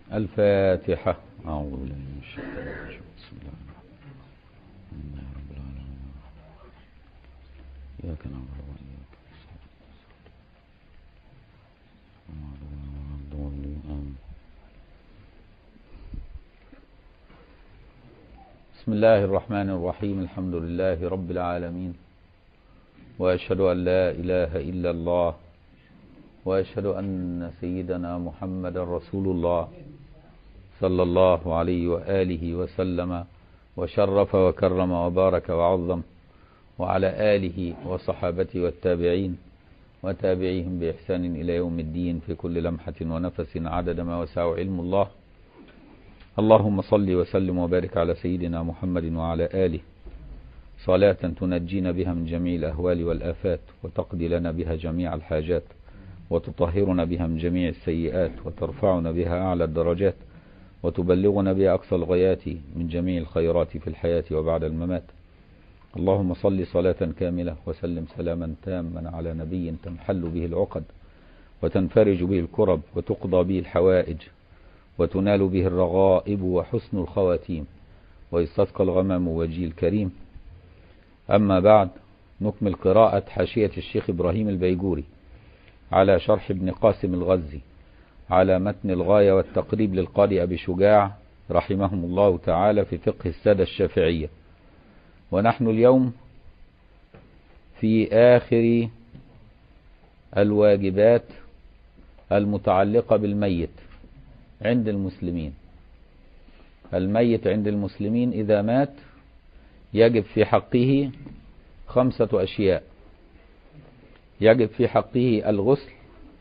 الفاتحة أعوذ بالله من الشيطان الرجيم بسم الله الرحمن الرحيم الحمد لله رب العالمين إياك نعبد وإياك نستعين آمين بسم الله الرحمن الرحيم الحمد لله رب العالمين وأشهد أن لا إله إلا الله وأشهد أن سيدنا محمد رسول الله صلى الله عليه وآله وسلم وشرف وكرم وبارك وعظم وعلى آله وصحابته والتابعين وتابعيهم بإحسان إلى يوم الدين في كل لمحة ونفس عدد ما وسع علم الله اللهم صل وسلم وبارك على سيدنا محمد وعلى آله صلاة تنجينا بها من جميع الأهوال والآفات وتقضي لنا بها جميع الحاجات وتطهرنا بها من جميع السيئات وترفعنا بها أعلى الدرجات وتبلغنا بها أقصى الغايات من جميع الخيرات في الحياة وبعد الممات اللهم صل صلاة كاملة وسلم سلاما تاما على نبي تنحل به العقد وتنفرج به الكرب وتقضى به الحوائج وتنال به الرغائب وحسن الخواتيم ويستسقى الغمام وجه الكريم أما بعد نكمل قراءة حاشية الشيخ إبراهيم البيجوري على شرح ابن قاسم الغزي على متن الغاية والتقريب للقارئ أبي شجاع رحمهم الله تعالى في فقه السادة الشافعية ونحن اليوم في آخر الواجبات المتعلقة بالميت عند المسلمين الميت عند المسلمين إذا مات يجب في حقه خمسة أشياء يجب في حقه الغسل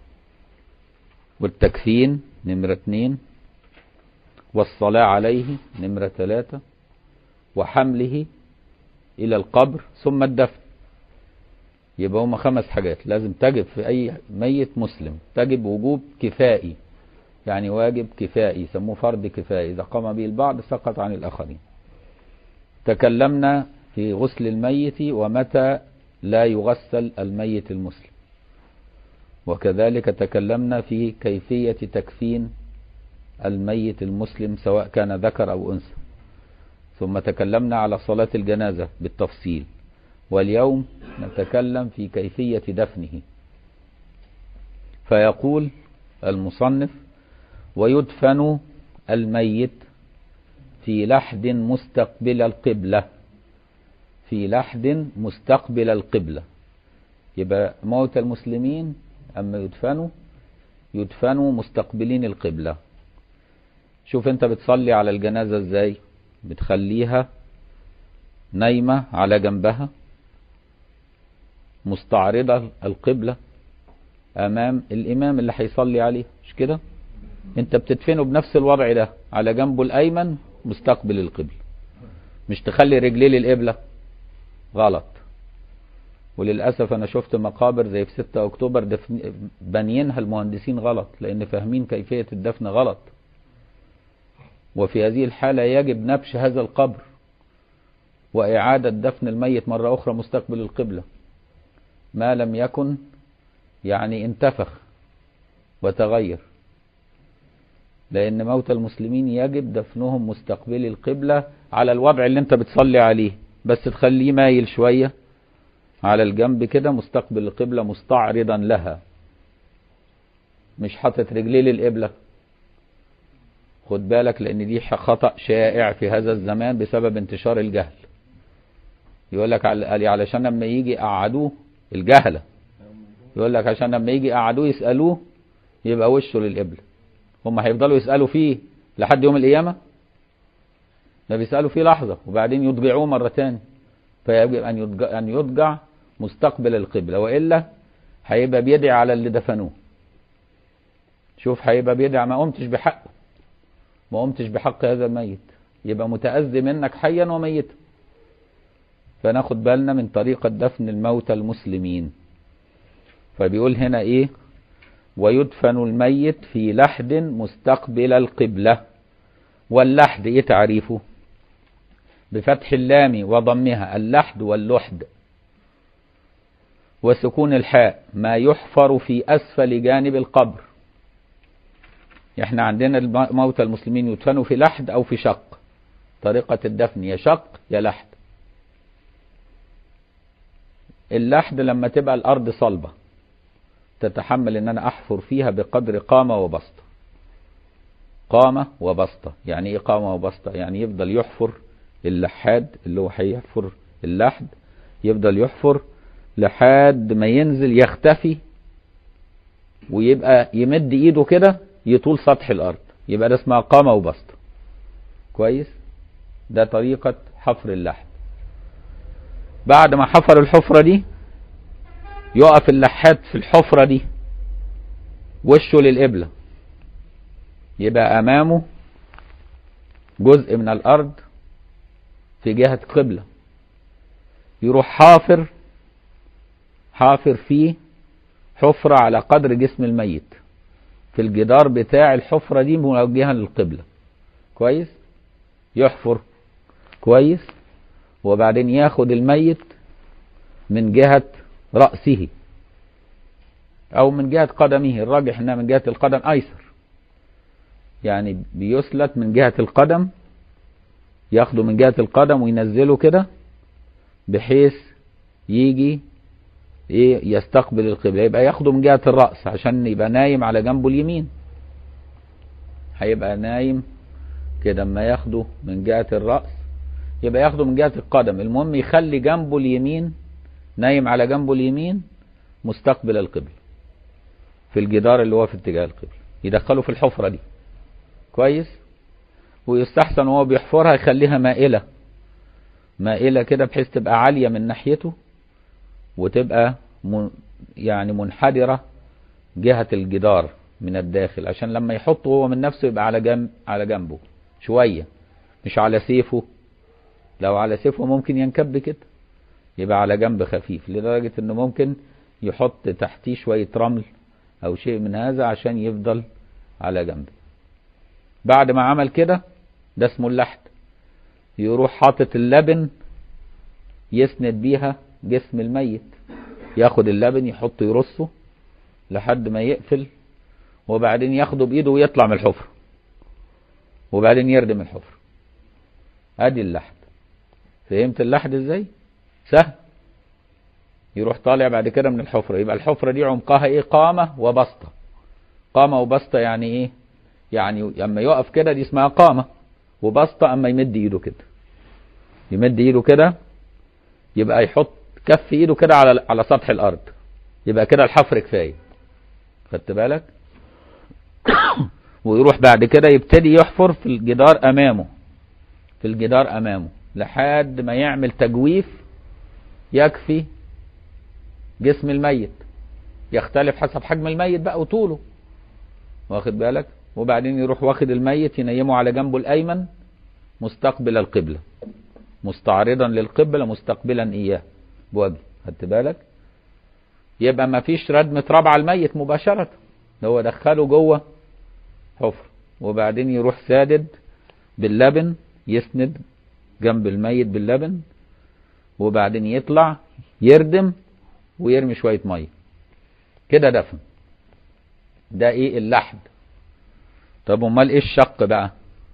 والتكفين نمرة اثنين والصلاة عليه نمرة ثلاثة وحمله إلى القبر ثم الدفن يبقى هما خمس حاجات لازم تجب في أي ميت مسلم تجب وجوب كفائي يعني واجب كفائي يسموه فرض كفائي إذا قام به البعض سقط عن الآخرين تكلمنا في غسل الميت ومتى لا يغسل الميت المسلم وكذلك تكلمنا في كيفية تكفين الميت المسلم سواء كان ذكر أو أنثى ثم تكلمنا على صلاة الجنازة بالتفصيل واليوم نتكلم في كيفية دفنه فيقول المصنف ويدفن الميت في لحد مستقبل القبلة في لحد مستقبل القبلة يبقى موت المسلمين أما يدفنوا يدفنوا مستقبلين القبلة شوف انت بتصلي على الجنازة ازاي بتخليها نايمة على جنبها مستعرضة القبلة أمام الإمام اللي هيصلي عليه مش كده انت بتدفنه بنفس الوضع ده على جنبه الأيمن مستقبل القبلة مش تخلي رجليه للقبلة غلط وللأسف أنا شفت مقابر زي في 6 أكتوبر دفن بنينها المهندسين غلط لأن فاهمين كيفية الدفن غلط وفي هذه الحالة يجب نبش هذا القبر وإعادة دفن الميت مرة أخرى مستقبل القبلة ما لم يكن يعني انتفخ وتغير لأن موت المسلمين يجب دفنهم مستقبل القبلة على الوضع اللي انت بتصلي عليه بس تخليه مايل شوية على الجنب كده مستقبل القبلة مستعرضا لها مش حاطط رجليه للقبلة خد بالك لان دي خطأ شائع في هذا الزمان بسبب انتشار الجهل يقول لك علشان لما يجي قعدوه الجهلة يقول لك عشان لما يجي قعدوه يسألوه يبقى وشه للقبلة هم هيفضلوا يسألوا فيه لحد يوم القيامة ده بيسألوا فيه لحظة وبعدين يضجعوه مرة تاني فيجب أن يضجع, أن يضجع مستقبل القبلة وإلا هيبقى بيدعي على اللي دفنوه شوف هيبقى بيدعي ما قمتش بحقه ما قمتش بحق هذا الميت يبقى متأذي منك حيا وميتا فناخد بالنا من طريقة دفن الموتى المسلمين فبيقول هنا ايه ويدفن الميت في لحد مستقبل القبلة واللحد ايه تعريفه بفتح اللام وضمها اللحد واللحد وسكون الحاء ما يحفر في أسفل جانب القبر احنا عندنا الموتى المسلمين يدفنوا في لحد او في شق طريقة الدفن يا شق يا لحد اللحد لما تبقى الارض صلبة تتحمل ان انا احفر فيها بقدر قامة وبسطة قامة وبسطة يعني ايه قامة وبسطة يعني يفضل يحفر اللحاد اللي هو هيحفر اللحد يفضل يحفر لحد ما ينزل يختفي ويبقى يمد ايده كده يطول سطح الارض يبقى ده اسمها قامة وبسطة كويس ده طريقة حفر اللحد بعد ما حفر الحفرة دي يقف اللحاد في الحفرة دي وشه للقبلة يبقى امامه جزء من الارض في جهة قبلة يروح حافر حافر فيه حفرة على قدر جسم الميت في الجدار بتاع الحفرة دي موجهة للقبلة كويس يحفر كويس وبعدين ياخد الميت من جهة رأسه أو من جهة قدمه الراجح إنها من جهة القدم أيسر يعني بيسلت من جهة القدم ياخده من جهة القدم وينزله كده بحيث يجي ايه يستقبل القبلة يبقى ياخده من جهة الرأس عشان يبقى نايم على جنبه اليمين هيبقى نايم كده اما ياخده من جهة الرأس يبقى ياخده من جهة القدم المهم يخلي جنبه اليمين نايم على جنبه اليمين مستقبل القبلة في الجدار اللي هو في اتجاه القبلة يدخله في الحفرة دي كويس ويستحسن وهو بيحفرها يخليها مائلة مائلة كده بحيث تبقى عالية من ناحيته وتبقى من يعني منحدرة جهة الجدار من الداخل عشان لما يحطه هو من نفسه يبقى على جنب على جنبه شوية مش على سيفه لو على سيفه ممكن ينكب كده يبقى على جنب خفيف لدرجة انه ممكن يحط تحتيه شوية رمل او شيء من هذا عشان يفضل على جنب بعد ما عمل كده ده اسمه اللحد يروح حاطط اللبن يسند بيها جسم الميت ياخد اللبن يحطه يرصه لحد ما يقفل وبعدين ياخده بايده ويطلع من الحفرة وبعدين يردم الحفرة ادي اللحد فهمت اللحد ازاي سهل يروح طالع بعد كده من الحفرة يبقى الحفرة دي عمقها ايه قامة وبسطة قامة وبسطة يعني ايه يعني لما يقف كده دي اسمها قامة وبسطة اما يمد ايده كده يمد ايده كده يبقى يحط كف ايده كده على على سطح الارض يبقى كده الحفر كفايه خدت بالك ويروح بعد كده يبتدي يحفر في الجدار امامه في الجدار امامه لحد ما يعمل تجويف يكفي جسم الميت يختلف حسب حجم الميت بقى وطوله واخد بالك وبعدين يروح واخد الميت ينيمه على جنبه الايمن مستقبل القبلة مستعرضا للقبلة مستقبلا اياه بوجه خدت بالك يبقى ما فيش ردم تراب على الميت مباشرة هو دخله جوه حفر وبعدين يروح سادد باللبن يسند جنب الميت باللبن وبعدين يطلع يردم ويرمي شوية مية كده دفن ده ايه اللحد طب امال ايه الشق بقى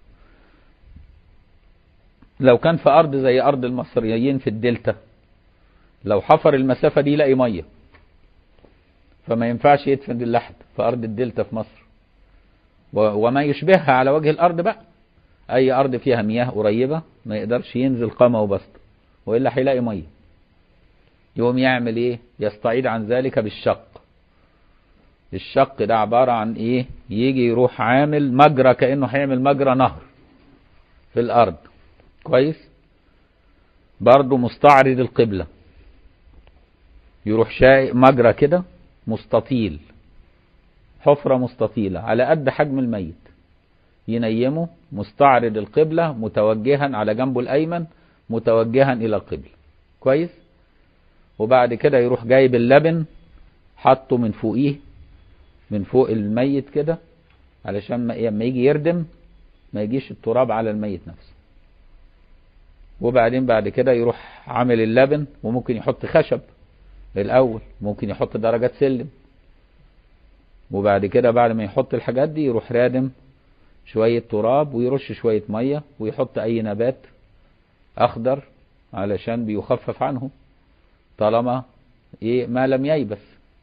لو كان في ارض زي ارض المصريين في الدلتا لو حفر المسافة دي يلاقي مية فما ينفعش يدفن اللحد في ارض الدلتا في مصر وما يشبهها على وجه الارض بقى اي ارض فيها مياه قريبة ما يقدرش ينزل قامة وبسط والا هيلاقي مية يقوم يعمل ايه يستعيد عن ذلك بالشق الشق ده عبارة عن ايه يجي يروح عامل مجرى كأنه هيعمل مجرى نهر في الارض كويس برضه مستعرض القبلة يروح شايق مجرى كده مستطيل حفرة مستطيلة على قد حجم الميت ينيمه مستعرض القبلة متوجها على جنبه الأيمن متوجها إلى القبلة كويس وبعد كده يروح جايب اللبن حطه من فوقيه من فوق الميت كده علشان لما يجي يردم ما يجيش التراب على الميت نفسه وبعدين بعد كده يروح عامل اللبن وممكن يحط خشب الأول ممكن يحط درجات سلم وبعد كده بعد ما يحط الحاجات دي يروح رادم شوية تراب ويرش شوية مية ويحط أي نبات أخضر علشان بيخفف عنه طالما إيه ما لم ييبس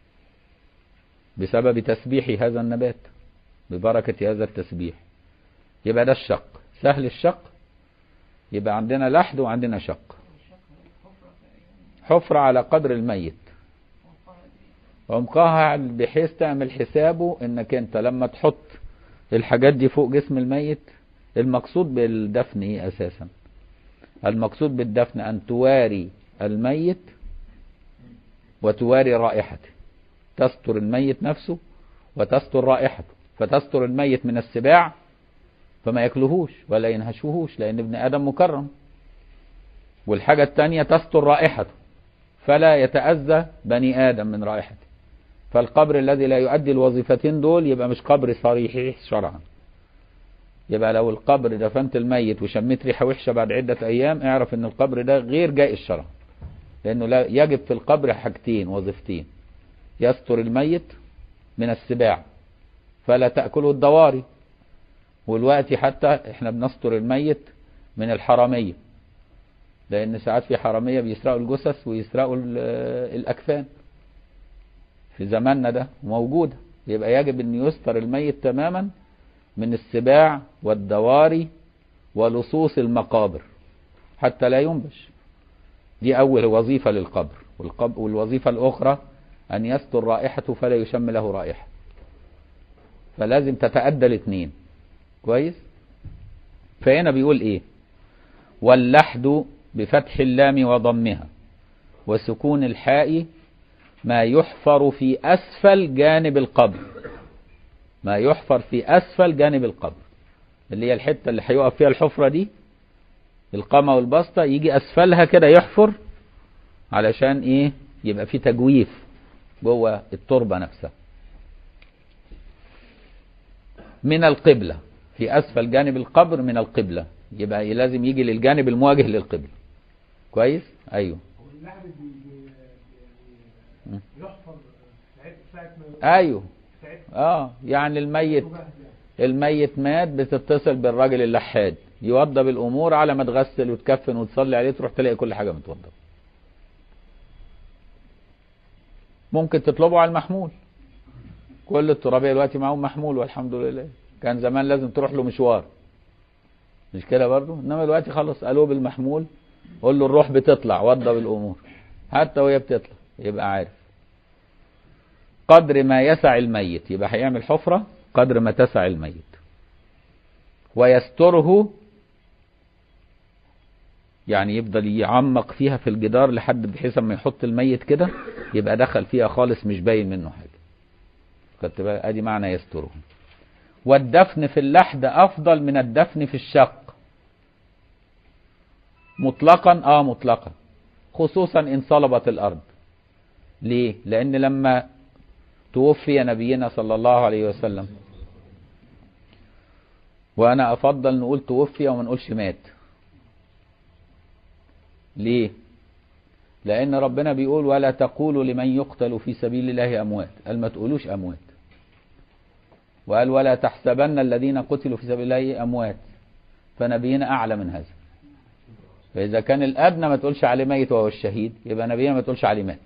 بسبب تسبيح هذا النبات ببركة هذا التسبيح يبقى ده الشق سهل الشق يبقى عندنا لحد وعندنا شق حفرة على قدر الميت عمقها بحيث تعمل حسابه انك انت لما تحط الحاجات دي فوق جسم الميت المقصود بالدفن ايه اساسا المقصود بالدفن ان تواري الميت وتواري رائحته تستر الميت نفسه وتستر رائحته فتستر الميت من السباع فما ياكلهوش ولا ينهشوهوش لان ابن ادم مكرم والحاجة التانية تستر رائحته فلا يتأذى بني آدم من رائحته فالقبر الذي لا يؤدي الوظيفتين دول يبقى مش قبر صريح شرعا يبقى لو القبر دفنت الميت وشميت ريحة وحشة بعد عدة أيام اعرف ان القبر ده غير جائز شرعا لأنه لا يجب في القبر حاجتين وظيفتين يستر الميت من السباع فلا تأكله الضواري والوقت حتى احنا بنستر الميت من الحرامية لأن ساعات في حرامية بيسرقوا الجثث ويسرقوا الأكفان في زماننا ده موجودة يبقى يجب أن يستر الميت تماما من السباع والدواري ولصوص المقابر حتى لا ينبش دي أول وظيفة للقبر والقبر والوظيفة الأخرى أن يستر رائحته فلا يشم له رائحة فلازم تتأدى الاثنين كويس فهنا بيقول ايه واللحد بفتح اللام وضمها وسكون الحاء ما يحفر في أسفل جانب القبر ما يحفر في أسفل جانب القبر اللي هي الحتة اللي هيقف فيها الحفرة دي القامة والبسطة يجي أسفلها كده يحفر علشان إيه يبقى في تجويف جوه التربة نفسها من القبلة في أسفل جانب القبر من القبلة يبقى لازم يجي للجانب المواجه للقبلة كويس أيوه اللحم يحفر ساعة ما أيوه اه يعني الميت الميت مات بتتصل بالراجل اللحاد يوضب الامور على ما تغسل وتكفن وتصلي عليه تروح تلاقي كل حاجه متوضبه ممكن تطلبه على المحمول كل الترابيه دلوقتي معاهم محمول والحمد لله كان زمان لازم تروح له مشوار مش كده برضه انما دلوقتي خلص قالوه بالمحمول قول له الروح بتطلع وضب الامور حتى وهي بتطلع يبقى عارف قدر ما يسع الميت يبقى هيعمل حفرة قدر ما تسع الميت ويستره يعني يفضل يعمق فيها في الجدار لحد بحيث اما يحط الميت كده يبقى دخل فيها خالص مش باين منه حاجة خدت بالك ادي معنى يستره والدفن في اللحد افضل من الدفن في الشق مطلقا اه مطلقا خصوصا ان صلبت الارض ليه لان لما توفي نبينا صلى الله عليه وسلم وانا افضل نقول توفي وما نقولش مات ليه لان ربنا بيقول ولا تقولوا لمن يقتل في سبيل الله اموات قال ما تقولوش اموات وقال ولا تحسبن الذين قتلوا في سبيل الله اموات فنبينا اعلى من هذا فاذا كان الادنى ما تقولش عليه ميت وهو الشهيد يبقى نبينا ما تقولش عليه مات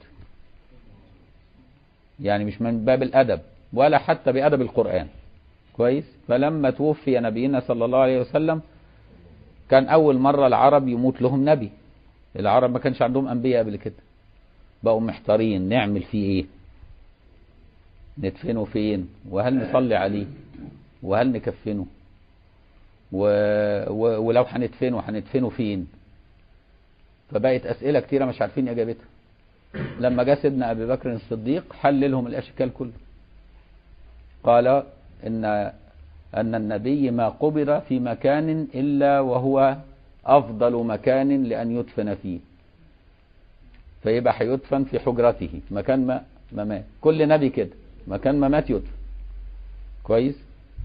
يعني مش من باب الأدب ولا حتى بأدب القرآن كويس فلما توفي نبينا صلى الله عليه وسلم كان أول مرة العرب يموت لهم نبي العرب ما كانش عندهم أنبياء قبل كده بقوا محتارين نعمل فيه إيه ندفنه فين وهل نصلي عليه وهل نكفنه و... و... ولو هندفنه هندفنه فين فبقت أسئلة كتيرة مش عارفين إجابتها لما جاء سيدنا أبي بكر الصديق حل لهم الأشكال كله قال إن أن النبي ما قبر في مكان إلا وهو أفضل مكان لأن يدفن فيه فيبقى هيدفن في حجرته مكان ما ما مات كل نبي كده مكان ما مات يدفن كويس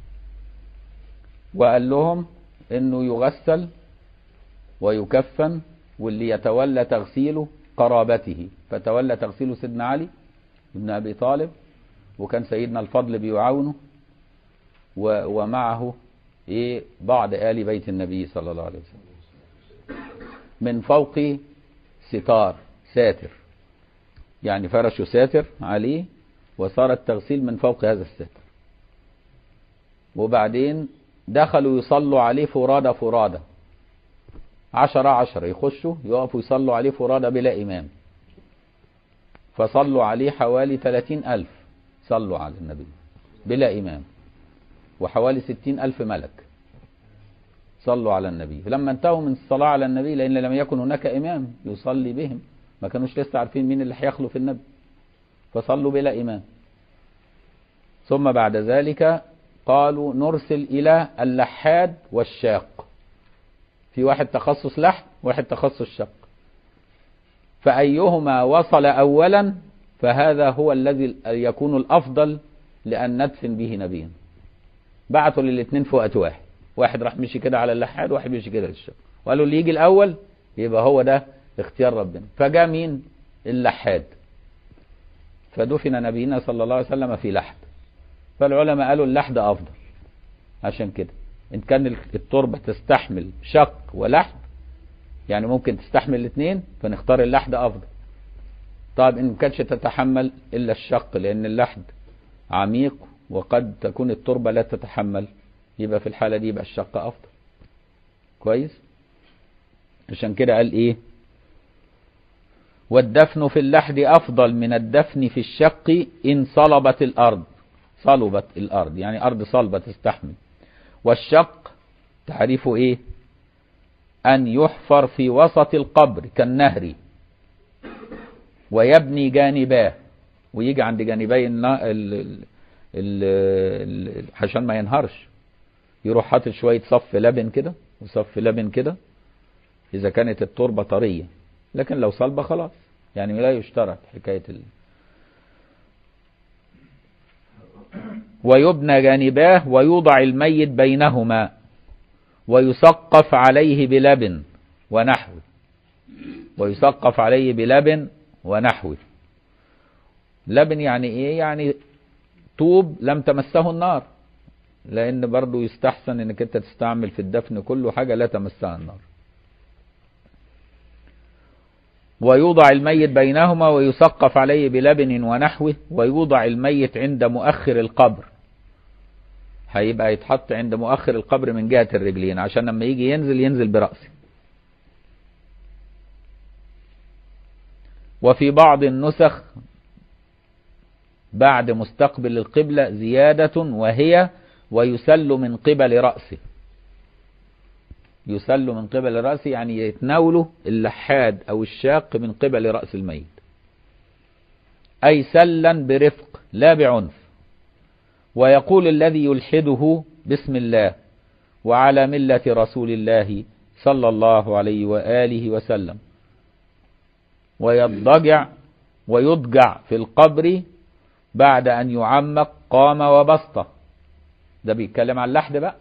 وقال لهم انه يغسل ويكفن واللي يتولى تغسيله قرابته فتولى تغسيله سيدنا علي بن ابي طالب وكان سيدنا الفضل بيعاونه و- ومعه ايه بعض آل بيت النبي صلى الله عليه وسلم من فوق ستار ساتر يعني فرشوا ساتر عليه وصار التغسيل من فوق هذا الساتر وبعدين دخلوا يصلوا عليه فرادى فرادى عشرة عشرة يخشوا يقفوا يصلوا عليه فرادى بلا إمام فصلوا عليه حوالي ثلاثين ألف صلوا على النبي بلا إمام وحوالي ستين ألف ملك صلوا على النبي فلما انتهوا من الصلاة على النبي لأن لم يكن هناك إمام يصلي بهم ما كانوش لسه عارفين مين اللي هيخلف النبي فصلوا بلا إمام ثم بعد ذلك قالوا نرسل إلى اللحاد والشاق في واحد تخصص لحد واحد تخصص شق فأيهما وصل أولا فهذا هو الذي يكون الأفضل لأن ندفن به نبيا بعتوا للاثنين في وقت واحد واحد راح مشي كده على اللحاد واحد مشي كده للشق وقالوا اللي يجي الأول يبقى هو ده اختيار ربنا فجاء مين اللحاد فدفن نبينا صلى الله عليه وسلم في لحد فالعلماء قالوا اللحد أفضل عشان كده إن كان التربة تستحمل شق ولحد يعني ممكن تستحمل الاثنين فنختار اللحد أفضل طيب إن كانتش تتحمل إلا الشق لأن اللحد عميق وقد تكون التربة لا تتحمل يبقى في الحالة دي يبقى الشق أفضل كويس عشان كده قال إيه والدفن في اللحد أفضل من الدفن في الشق إن صلبت الأرض صلبت الأرض يعني أرض صلبة تستحمل والشق تعريفه إيه أن يحفر في وسط القبر كالنهر ويبني جانباه ويجي عند جانبي النا... ال... ال... ال... عشان ما ينهارش يروح حاطط شوية صف لبن كده وصف لبن كده إذا كانت التربة طرية لكن لو صلبة خلاص يعني لا يشترط حكاية ال... ويبنى جانباه ويوضع الميت بينهما ويسقف عليه بلبن ونحوه ويسقف عليه بلبن ونحوه لبن يعني ايه يعني طوب لم تمسه النار لان برضو يستحسن انك انت تستعمل في الدفن كله حاجة لا تمسها النار ويوضع الميت بينهما ويسقف عليه بلبن ونحوه ويوضع الميت عند مؤخر القبر هيبقى يتحط عند مؤخر القبر من جهة الرجلين عشان لما يجي ينزل ينزل برأسه وفي بعض النسخ بعد مستقبل القبلة زيادة وهي ويسل من قبل رأسه يسل من قبل رأسه يعني يتناوله اللحاد أو الشاق من قبل رأس الميت أي سلا برفق لا بعنف ويقول الذي يلحده بسم الله وعلى ملة رسول الله صلى الله عليه وآله وسلم ويضجع ويضجع في القبر بعد أن يعمق قام وبسطة ده بيتكلم عن اللحد بقى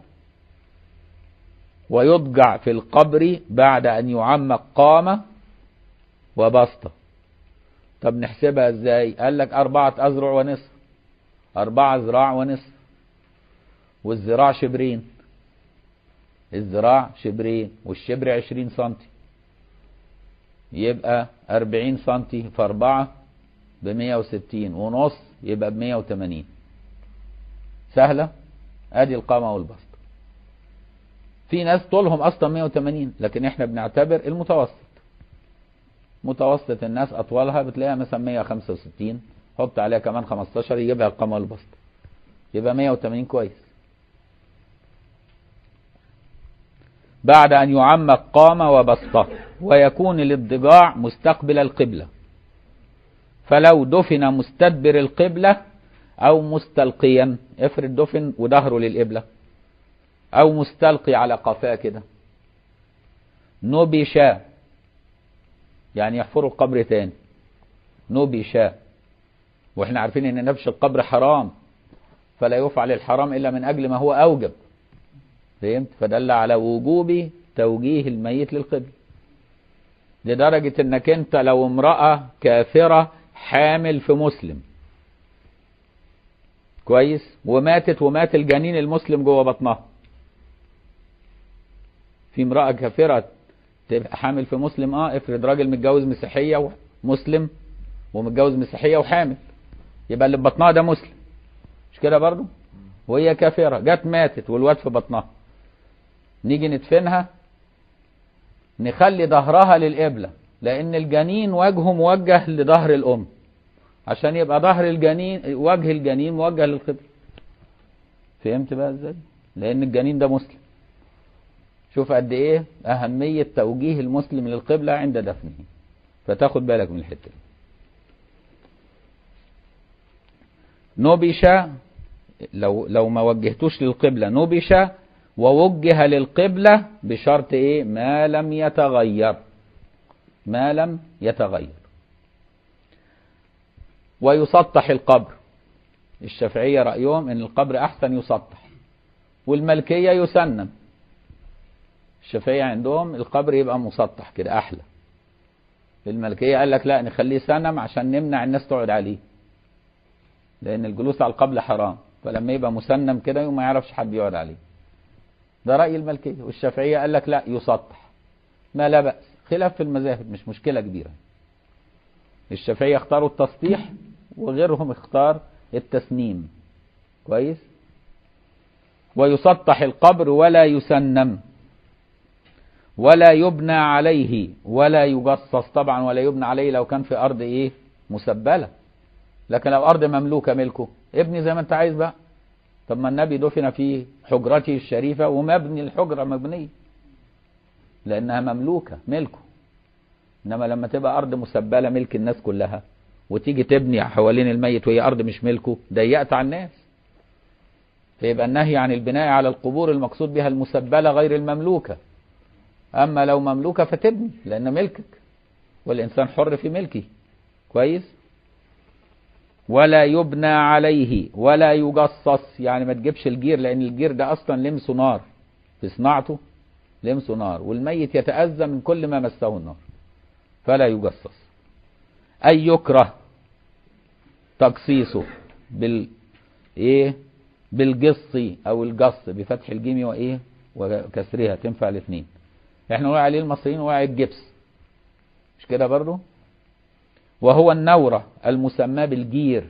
ويضجع في القبر بعد أن يعمق قام وبسطة طب نحسبها ازاي قال لك أربعة أذرع ونصف أربعة ذراع ونصف والذراع شبرين الذراع شبرين والشبر عشرين سنتي يبقى أربعين سنتي في أربعة بمية وستين ونص يبقى بمية وتمانين سهلة ادي القامة والبسط في ناس طولهم اصلا 180 لكن احنا بنعتبر المتوسط متوسط الناس اطولها بتلاقيها مثلا 165 حط عليها كمان 15 يجيبها القامة والبسط يبقى 180 كويس بعد ان يعمق قام وبسطه ويكون الاضطجاع مستقبل القبلة فلو دفن مستدبر القبلة او مستلقيا افرض دفن وظهره للقبلة او مستلقي على قفاه كده نبشا يعني يحفروا القبر تاني نبشا واحنا عارفين ان نبش القبر حرام فلا يفعل الحرام الا من اجل ما هو اوجب فهمت فدل على وجوب توجيه الميت للقبل لدرجة انك انت لو امرأة كافرة حامل في مسلم كويس وماتت ومات الجنين المسلم جوه بطنها في امرأة كافرة تبقى حامل في مسلم اه افرض راجل متجوز مسيحية ومسلم ومتجوز مسيحية وحامل يبقى اللي في بطنها ده مسلم مش كده برضو وهي كافرة جت ماتت والواد في بطنها نيجي ندفنها نخلي ظهرها للقبلة لأن الجنين وجهه موجه لظهر الأم عشان يبقى ظهر الجنين وجه الجنين موجه للقبلة فهمت بقى ازاي؟ لأن الجنين ده مسلم شوف قد ايه أهمية توجيه المسلم للقبلة عند دفنه فتاخد بالك من الحتة دي نبش لو لو ما وجهتوش للقبلة نبش ووجه للقبلة بشرط ايه ما لم يتغير ما لم يتغير ويسطح القبر الشافعية رأيهم ان القبر احسن يسطح والملكية يسنم الشافعية عندهم القبر يبقى مسطح كده احلى الملكية قال لك لا نخليه سنم عشان نمنع الناس تقعد عليه لان الجلوس على القبر حرام فلما يبقى مسنم كده وما يعرفش حد يقعد عليه ده رأي الملكية والشافعية قال لك لا يسطح ما لا بأس خلاف في المذاهب مش مشكلة كبيرة الشافعية اختاروا التسطيح وغيرهم اختار التسنيم كويس ويسطح القبر ولا يسنم ولا يبنى عليه ولا يجصص طبعا ولا يبنى عليه لو كان في أرض إيه مسبلة لكن لو أرض مملوكة ملكه ابني زي ما أنت عايز بقى طب ما النبي دفن في حجرته الشريفة ومبني الحجرة مبنية لأنها مملوكة ملكه إنما لما تبقى أرض مسبلة ملك الناس كلها وتيجي تبني حوالين الميت وهي أرض مش ملكه ضيقت على الناس فيبقى النهي عن البناء على القبور المقصود بها المسبلة غير المملوكة أما لو مملوكة فتبني لأن ملكك والإنسان حر في ملكه كويس ولا يبنى عليه ولا يجصص يعني ما تجيبش الجير لأن الجير ده أصلا لمسه نار في صناعته لمسه نار والميت يتأذى من كل ما مسه النار فلا يجصص أي يكره تقصيصه بال إيه بالجص أو الجص بفتح الجيم وإيه وكسرها تنفع الاثنين احنا نقول عليه المصريين نقول عليه الجبس مش كده برضه وهو النورة المسمى بالجير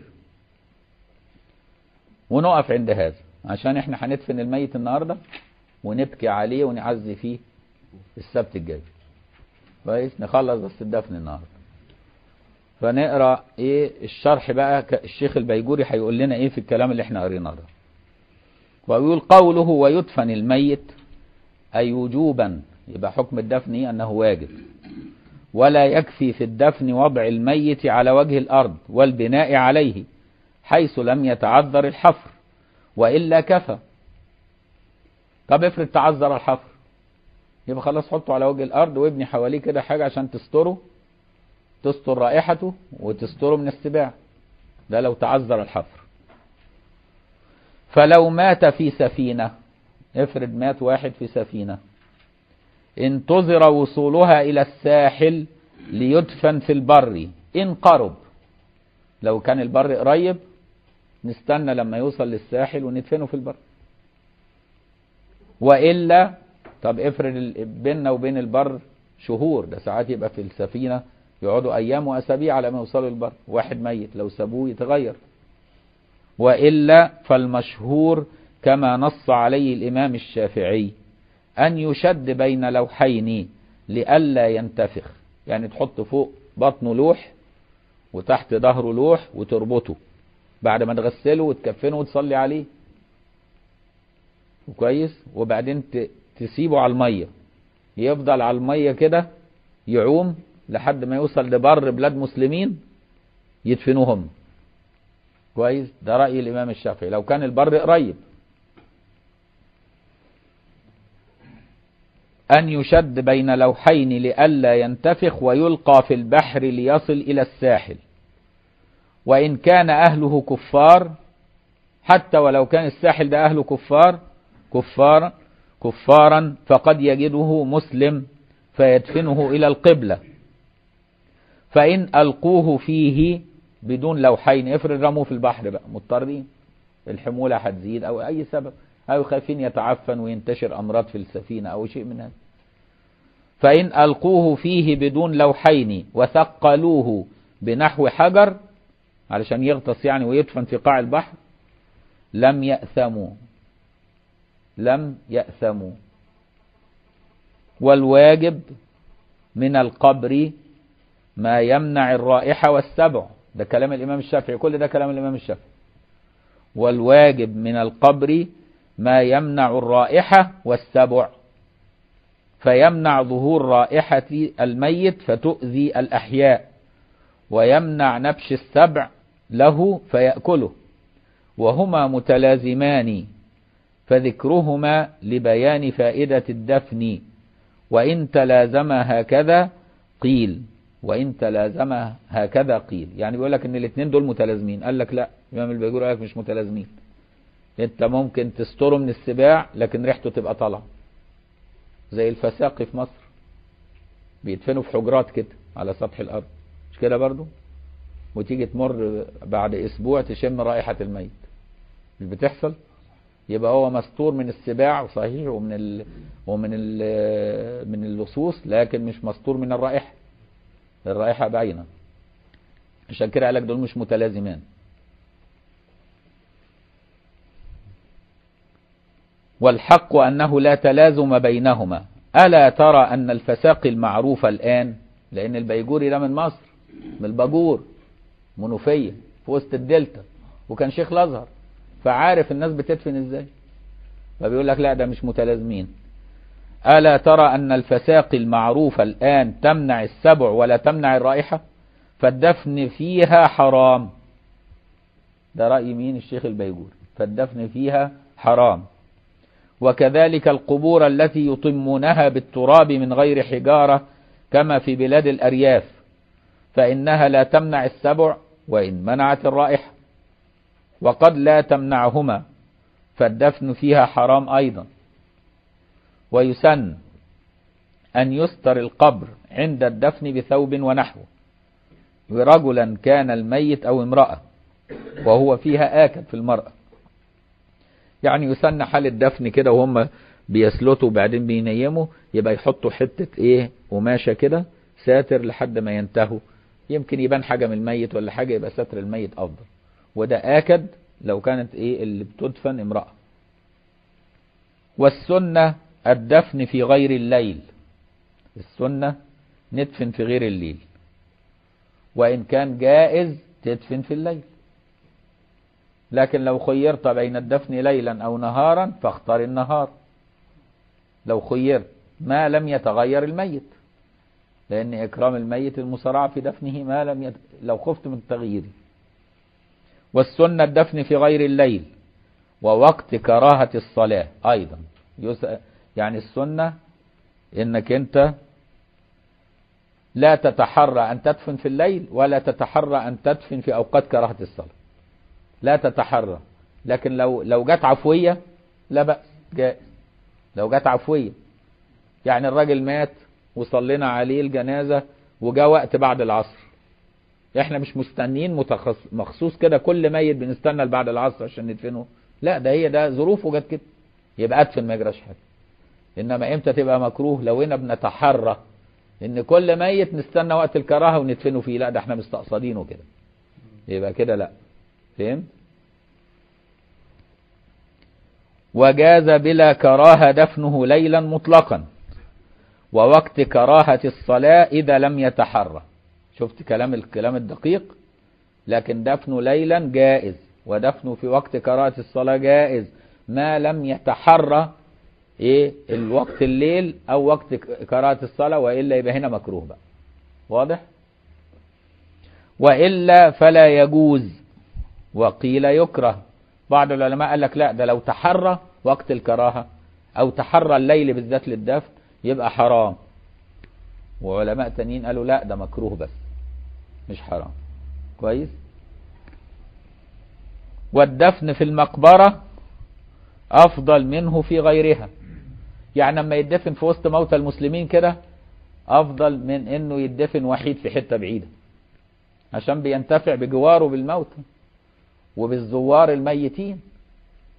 ونقف عند هذا عشان احنا هندفن الميت النهارده ونبكي عليه ونعزي فيه السبت الجاي كويس نخلص بس الدفن النهارده فنقرا ايه الشرح بقى الشيخ البيجوري هيقول لنا ايه في الكلام اللي احنا قريناه ده ويقول قوله ويدفن الميت اي وجوبا يبقى حكم الدفن ايه انه واجب ولا يكفي في الدفن وضع الميت على وجه الأرض والبناء عليه حيث لم يتعذر الحفر وإلا كفى طب افرض تعذر الحفر يبقى خلاص حطه على وجه الأرض وابني حواليه كده حاجة عشان تستره تستر رائحته وتستره من السباع ده لو تعذر الحفر فلو مات في سفينة افرض مات واحد في سفينة انتظر وصولها إلى الساحل ليدفن في البر إن قرب لو كان البر قريب نستنى لما يوصل للساحل وندفنه في البر وإلا طب افرض بيننا وبين البر شهور ده ساعات يبقى في السفينة يقعدوا أيام وأسابيع على ما يوصلوا البر واحد ميت لو سابوه يتغير وإلا فالمشهور كما نص عليه الإمام الشافعي أن يشد بين لوحين لئلا ينتفخ يعني تحط فوق بطنه لوح وتحت ظهره لوح وتربطه بعد ما تغسله وتكفنه وتصلي عليه كويس وبعدين تسيبه على المية يفضل على المية كده يعوم لحد ما يوصل لبر بلاد مسلمين يدفنوهم كويس ده رأي الإمام الشافعي لو كان البر قريب أن يشد بين لوحين لئلا ينتفخ ويلقى في البحر ليصل إلى الساحل وإن كان أهله كفار حتى ولو كان الساحل ده أهله كفار كفار كفارا فقد يجده مسلم فيدفنه إلى القبلة فإن ألقوه فيه بدون لوحين افرض رموه في البحر بقى مضطرين الحمولة هتزيد أو أي سبب أو خايفين يتعفن وينتشر أمراض في السفينة أو شيء من هذا فإن ألقوه فيه بدون لوحين وثقلوه بنحو حجر علشان يغطس يعني ويدفن في قاع البحر لم يأثموا لم يأثموا والواجب من القبر ما يمنع الرائحة والسبع ده كلام الإمام الشافعي كل ده كلام الإمام الشافعي والواجب من القبر ما يمنع الرائحة والسبع فيمنع ظهور رائحة الميت فتؤذي الأحياء ويمنع نبش السبع له فيأكله وهما متلازمان فذكرهما لبيان فائدة الدفن وإن تلازم هكذا قيل وإن تلازم هكذا قيل يعني بيقول لك إن الاثنين دول متلازمين قال لك لا الإمام البيجوري قال لك مش متلازمين أنت ممكن تستره من السباع لكن ريحته تبقى طالعة زي الفساقي في مصر بيدفنوا في حجرات كده على سطح الأرض مش كده برضو وتيجي تمر بعد أسبوع تشم رائحة الميت مش بتحصل يبقى هو مستور من السباع صحيح ومن ال ومن ال من اللصوص لكن مش مستور من الرائحة الرائحة باينة عشان كده قال لك دول مش متلازمان والحق أنه لا تلازم بينهما ألا ترى أن الفساق المعروف الآن لأن البيجوري ده من مصر من الباجور منوفية في وسط الدلتا وكان شيخ الأزهر فعارف الناس بتدفن ازاي فبيقول لك لا ده مش متلازمين ألا ترى أن الفساق المعروف الآن تمنع السبع ولا تمنع الرائحة فالدفن فيها حرام ده رأي مين الشيخ البيجوري فالدفن فيها حرام وكذلك القبور التي يطمونها بالتراب من غير حجارة كما في بلاد الأرياف فإنها لا تمنع السبع وإن منعت الرائحة وقد لا تمنعهما فالدفن فيها حرام أيضا ويسن أن يستر القبر عند الدفن بثوب ونحوه رجلا كان الميت أو امرأة وهو فيها آكد في المرأة يعني يسن حال الدفن كده وهم بيسلطوا وبعدين بينيموا يبقى يحطوا حتة ايه قماشة كده ساتر لحد ما ينتهوا يمكن يبان حاجة من الميت ولا حاجة يبقى ستر الميت أفضل وده آكد لو كانت ايه اللي بتدفن امرأة والسنة الدفن في غير الليل السنة ندفن في غير الليل وإن كان جائز تدفن في الليل لكن لو خيرت بين الدفن ليلا أو نهارا فاختار النهار لو خيرت ما لم يتغير الميت لأن إكرام الميت المسارعة في دفنه ما لم يت... لو خفت من تغييره والسنة الدفن في غير الليل ووقت كراهة الصلاة أيضا يس... يعني السنة إنك أنت لا تتحرى أن تدفن في الليل ولا تتحرى أن تدفن في أوقات كراهة الصلاة لا تتحرى لكن لو لو جت عفوية لا بأس جائز لو جت عفوية يعني الراجل مات وصلينا عليه الجنازة وجاء وقت بعد العصر احنا مش مستنيين متخص... مخصوص كده كل ميت بنستنى بعد العصر عشان ندفنه لا ده هي ده ظروفه جت كده يبقى ادفن ما يجراش حاجه انما امتى تبقى مكروه لو هنا بنتحرى ان كل ميت نستنى وقت الكراهه وندفنه فيه لا ده احنا مستقصدينه كده يبقى كده لا فهم وجاز بلا كراهه دفنه ليلا مطلقا ووقت كراهه الصلاه اذا لم يتحرى شفت كلام الكلام الدقيق لكن دفنه ليلا جائز ودفنه في وقت كراهه الصلاه جائز ما لم يتحرى ايه الوقت الليل او وقت كراهه الصلاه والا يبقى هنا مكروه بقى واضح والا فلا يجوز وقيل يكره بعض العلماء قال لك لا ده لو تحرى وقت الكراهه او تحرى الليل بالذات للدفن يبقى حرام وعلماء تانيين قالوا لا ده مكروه بس مش حرام كويس والدفن في المقبره افضل منه في غيرها يعني لما يدفن في وسط موتى المسلمين كده افضل من انه يدفن وحيد في حته بعيده عشان بينتفع بجواره بالموتى وبالزوار الميتين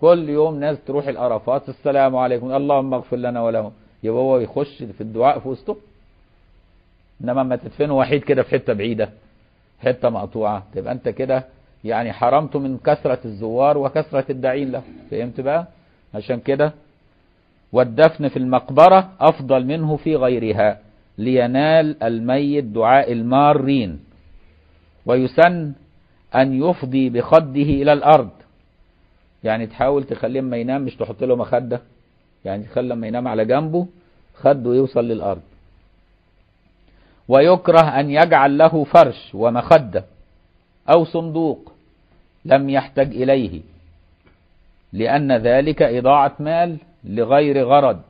كل يوم ناس تروح العرفات السلام عليكم اللهم اغفر لنا ولهم يبقى هو يخش في الدعاء في وسطه انما اما تدفنه وحيد كده في حته بعيده حته مقطوعه تبقى انت كده يعني حرمته من كثره الزوار وكثره الداعين له فهمت بقى عشان كده والدفن في المقبره افضل منه في غيرها لينال الميت دعاء المارين ويسن ان يفضي بخده الى الارض يعني تحاول تخليه اما ينام مش تحط له مخده يعني تخلي لما ينام على جنبه خده يوصل للارض ويكره ان يجعل له فرش ومخده او صندوق لم يحتج اليه لان ذلك اضاعه مال لغير غرض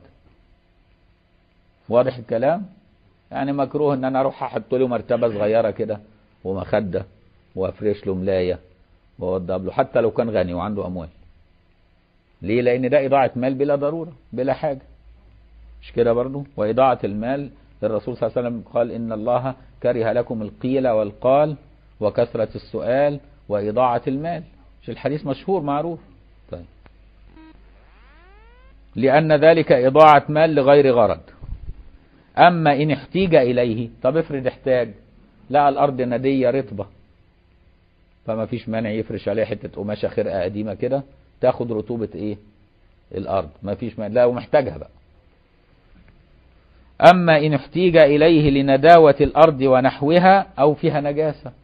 واضح الكلام يعني مكروه ان انا اروح احط له مرتبه صغيره كده ومخده وافرش له ملايه واوضب له حتى لو كان غني وعنده اموال ليه لان ده اضاعه مال بلا ضروره بلا حاجه مش كده برضو واضاعه المال الرسول صلى الله عليه وسلم قال ان الله كره لكم القيل والقال وكثره السؤال واضاعه المال مش الحديث مشهور معروف طيب لان ذلك اضاعه مال لغير غرض اما ان احتيج اليه طب افرض احتاج لقى الارض نديه رطبه فما فيش مانع يفرش عليها حته قماشه خرقه قديمه كده تاخد رطوبه ايه الارض ما فيش مانع لا ومحتاجها بقى اما ان احتيج اليه لنداوه الارض ونحوها او فيها نجاسه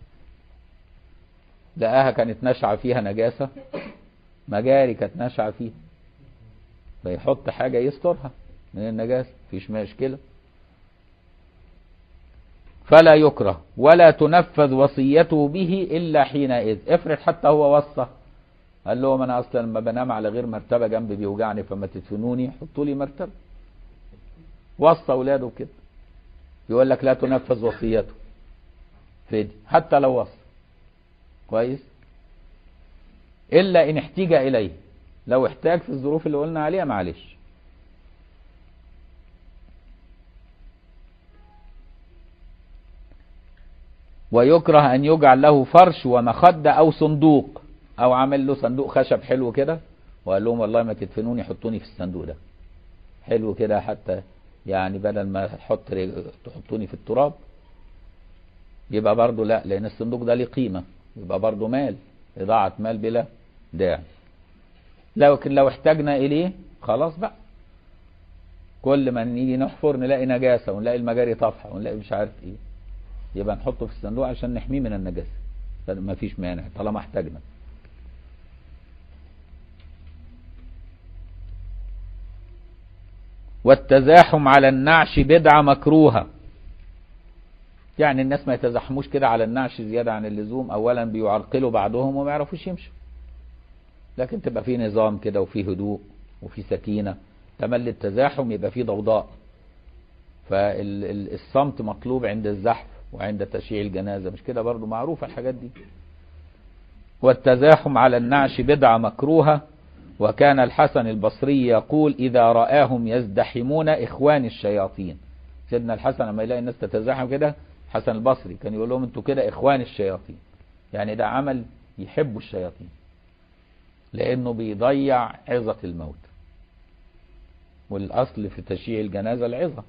لقاها كانت ناشعه فيها نجاسه مجاري كانت ناشعه فيها فيحط حاجه يسترها من النجاسه مفيش مشكله فلا يكره ولا تنفذ وصيته به الا حينئذ افرض حتى هو وصى قال لهم انا اصلا لما بنام على غير مرتبه جنبي بيوجعني فما تدفنوني حطوا لي مرتبه وصى اولاده كده يقول لك لا تنفذ وصيته فدي حتى لو وصى كويس الا ان احتيج اليه لو احتاج في الظروف اللي قلنا عليها معلش ويكره أن يجعل له فرش ومخدة أو صندوق أو عمل له صندوق خشب حلو كده وقال لهم والله ما تدفنوني حطوني في الصندوق ده حلو كده حتى يعني بدل ما تحط تحطوني في التراب يبقى برضه لا لأن الصندوق ده ليه قيمة يبقى برضه مال إضاعة مال بلا داعي لكن لو احتاجنا إليه خلاص بقى كل ما نيجي نحفر نلاقي نجاسة ونلاقي المجاري طافحة ونلاقي مش عارف ايه يبقى نحطه في الصندوق عشان نحميه من النجاسة ما فيش مانع طالما احتاجنا والتزاحم على النعش بدعة مكروهة يعني الناس ما يتزحموش كده على النعش زيادة عن اللزوم اولا بيعرقلوا بعضهم وما يعرفوش يمشوا لكن تبقى في نظام كده وفي هدوء وفي سكينة تملي التزاحم يبقى فيه ضوضاء فالصمت مطلوب عند الزحف وعند تشييع الجنازة مش كده برضو معروفة الحاجات دي والتزاحم على النعش بدعة مكروهة وكان الحسن البصري يقول إذا رآهم يزدحمون إخوان الشياطين سيدنا الحسن لما يلاقي الناس تتزاحم كده حسن البصري كان يقول لهم انتوا كده إخوان الشياطين يعني ده عمل يحبوا الشياطين لأنه بيضيع عظة الموت والأصل في تشييع الجنازة العظة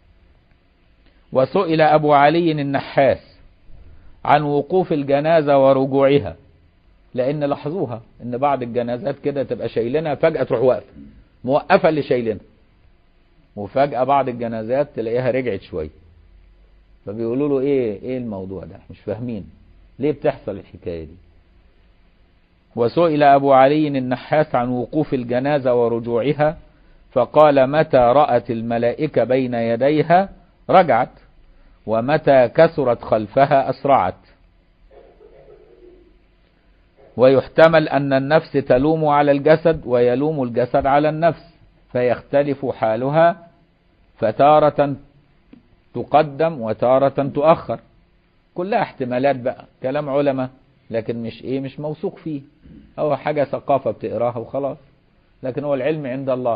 وسئل أبو علي النحاس عن وقوف الجنازة ورجوعها لأن لاحظوها إن بعض الجنازات كده تبقى شايلينها فجأة تروح واقفة موقفة اللي شايلينها وفجأة بعض الجنازات تلاقيها رجعت شوية فبيقولوا له إيه إيه الموضوع ده مش فاهمين ليه بتحصل الحكاية دي وسئل أبو علي النحاس عن وقوف الجنازة ورجوعها فقال متى رأت الملائكة بين يديها رجعت ومتى كثرت خلفها أسرعت ويحتمل أن النفس تلوم على الجسد ويلوم الجسد على النفس فيختلف حالها فتارة تقدم وتارة تؤخر كلها احتمالات بقى كلام علماء لكن مش ايه مش موثوق فيه هو حاجة ثقافة بتقراها وخلاص لكن هو العلم عند الله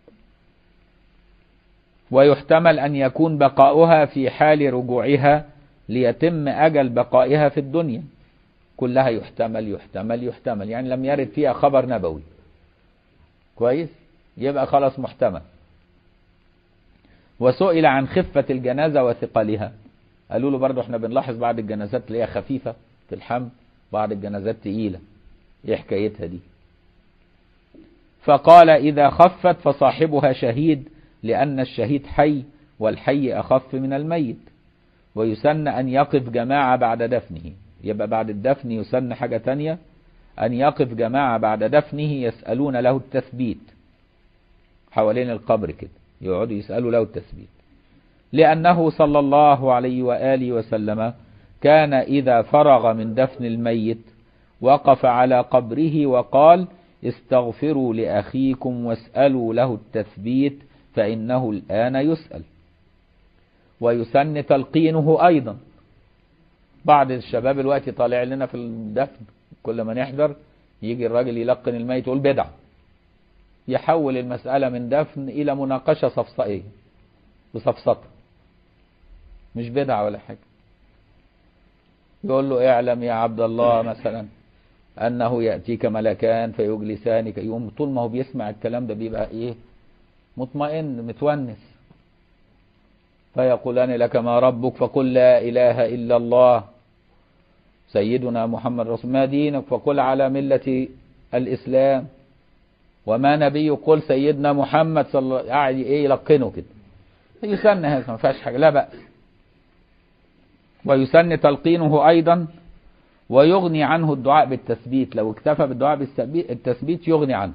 ويحتمل أن يكون بقاؤها في حال رجوعها ليتم أجل بقائها في الدنيا كلها يحتمل يحتمل يحتمل يعني لم يرد فيها خبر نبوي كويس يبقى خلاص محتمل وسئل عن خفة الجنازة وثقلها قالوا له برضو احنا بنلاحظ بعض الجنازات اللي هي خفيفة في الحمل بعض الجنازات تقيلة ايه حكايتها دي فقال إذا خفت فصاحبها شهيد لأن الشهيد حي والحي أخف من الميت ويسن أن يقف جماعة بعد دفنه يبقى بعد الدفن يسن حاجة تانية أن يقف جماعة بعد دفنه يسألون له التثبيت حوالين القبر كده يقعدوا يسألوا له التثبيت لأنه صلى الله عليه وآله وسلم كان إذا فرغ من دفن الميت وقف على قبره وقال استغفروا لأخيكم واسألوا له التثبيت فإنه الآن يسأل ويسن تلقينه أيضا بعض الشباب الوقت طالع لنا في الدفن كل ما نحضر يجي الراجل يلقن الميت يقول بدعة يحول المسألة من دفن إلى مناقشة صفصائية بصفصطة مش بدعة ولا حاجة يقول له اعلم يا عبد الله مثلا أنه يأتيك ملكان فيجلسانك يقوم طول ما هو بيسمع الكلام ده بيبقى إيه مطمئن متونس فيقولان لك ما ربك فقل لا إله إلا الله سيدنا محمد رسول ما دينك فقل على ملة الإسلام وما نبي قل سيدنا محمد صلى الله عليه قاعد ايه يلقنه كده يسن هذا ما فيهاش حاجه لا بأس ويسن تلقينه ايضا ويغني عنه الدعاء بالتثبيت لو اكتفى بالدعاء بالتثبيت يغني عنه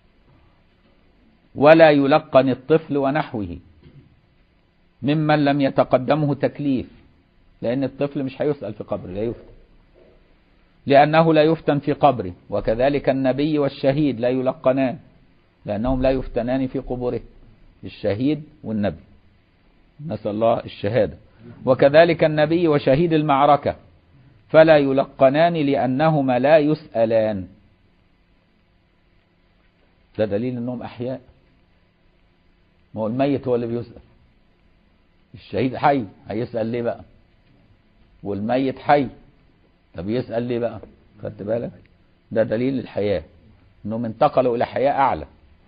ولا يلقن الطفل ونحوه ممن لم يتقدمه تكليف لأن الطفل مش هيسأل في قبره لا يفتن لأنه لا يفتن في قبره وكذلك النبي والشهيد لا يلقنان لأنهم لا يفتنان في قبوره الشهيد والنبي نسأل الله الشهادة وكذلك النبي وشهيد المعركة فلا يلقنان لأنهما لا يسألان ده دليل أنهم أحياء ما هو الميت هو اللي بيسأل الشهيد حي هيسأل ليه بقى والميت حي طب يسأل ليه بقى خدت بالك ده دليل الحياة انهم انتقلوا الى حياة اعلى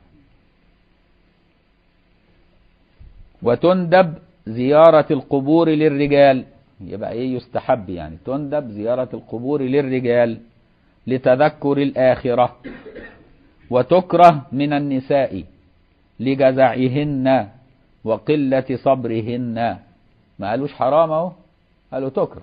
وتندب زيارة القبور للرجال يبقى ايه يستحب يعني تندب زيارة القبور للرجال لتذكر الآخرة وتكره من النساء لجزعهن وقلة صبرهن ما قالوش حرام اهو قالوا تكره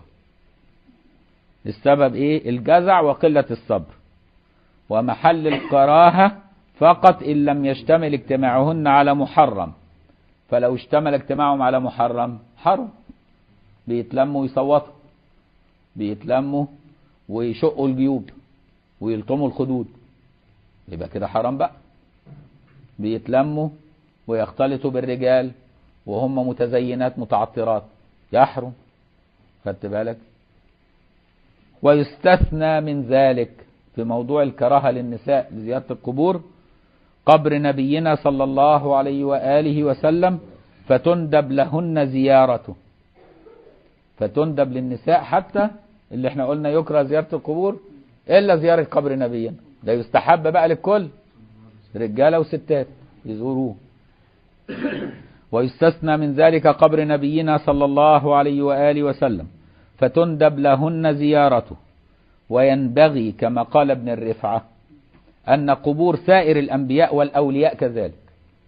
السبب ايه الجزع وقلة الصبر ومحل الكراهة فقط ان لم يشتمل اجتماعهن على محرم فلو اشتمل اجتماعهم على محرم حرم بيتلموا ويصوتوا بيتلموا ويشقوا الجيوب ويلطموا الخدود يبقى كده حرام بقى بيتلموا ويختلطوا بالرجال وهم متزينات متعطرات يحرم خدت بالك ويستثنى من ذلك في موضوع الكراهة للنساء لزيارة القبور قبر نبينا صلى الله عليه وآله وسلم فتندب لهن زيارته فتندب للنساء حتى اللي احنا قلنا يكره زيارة القبور إلا زيارة قبر نبينا ده يستحب بقى للكل رجالة وستات يزوروه ويستثنى من ذلك قبر نبينا صلى الله عليه وآله وسلم فتندب لهن زيارته وينبغي كما قال ابن الرفعة أن قبور سائر الأنبياء والأولياء كذلك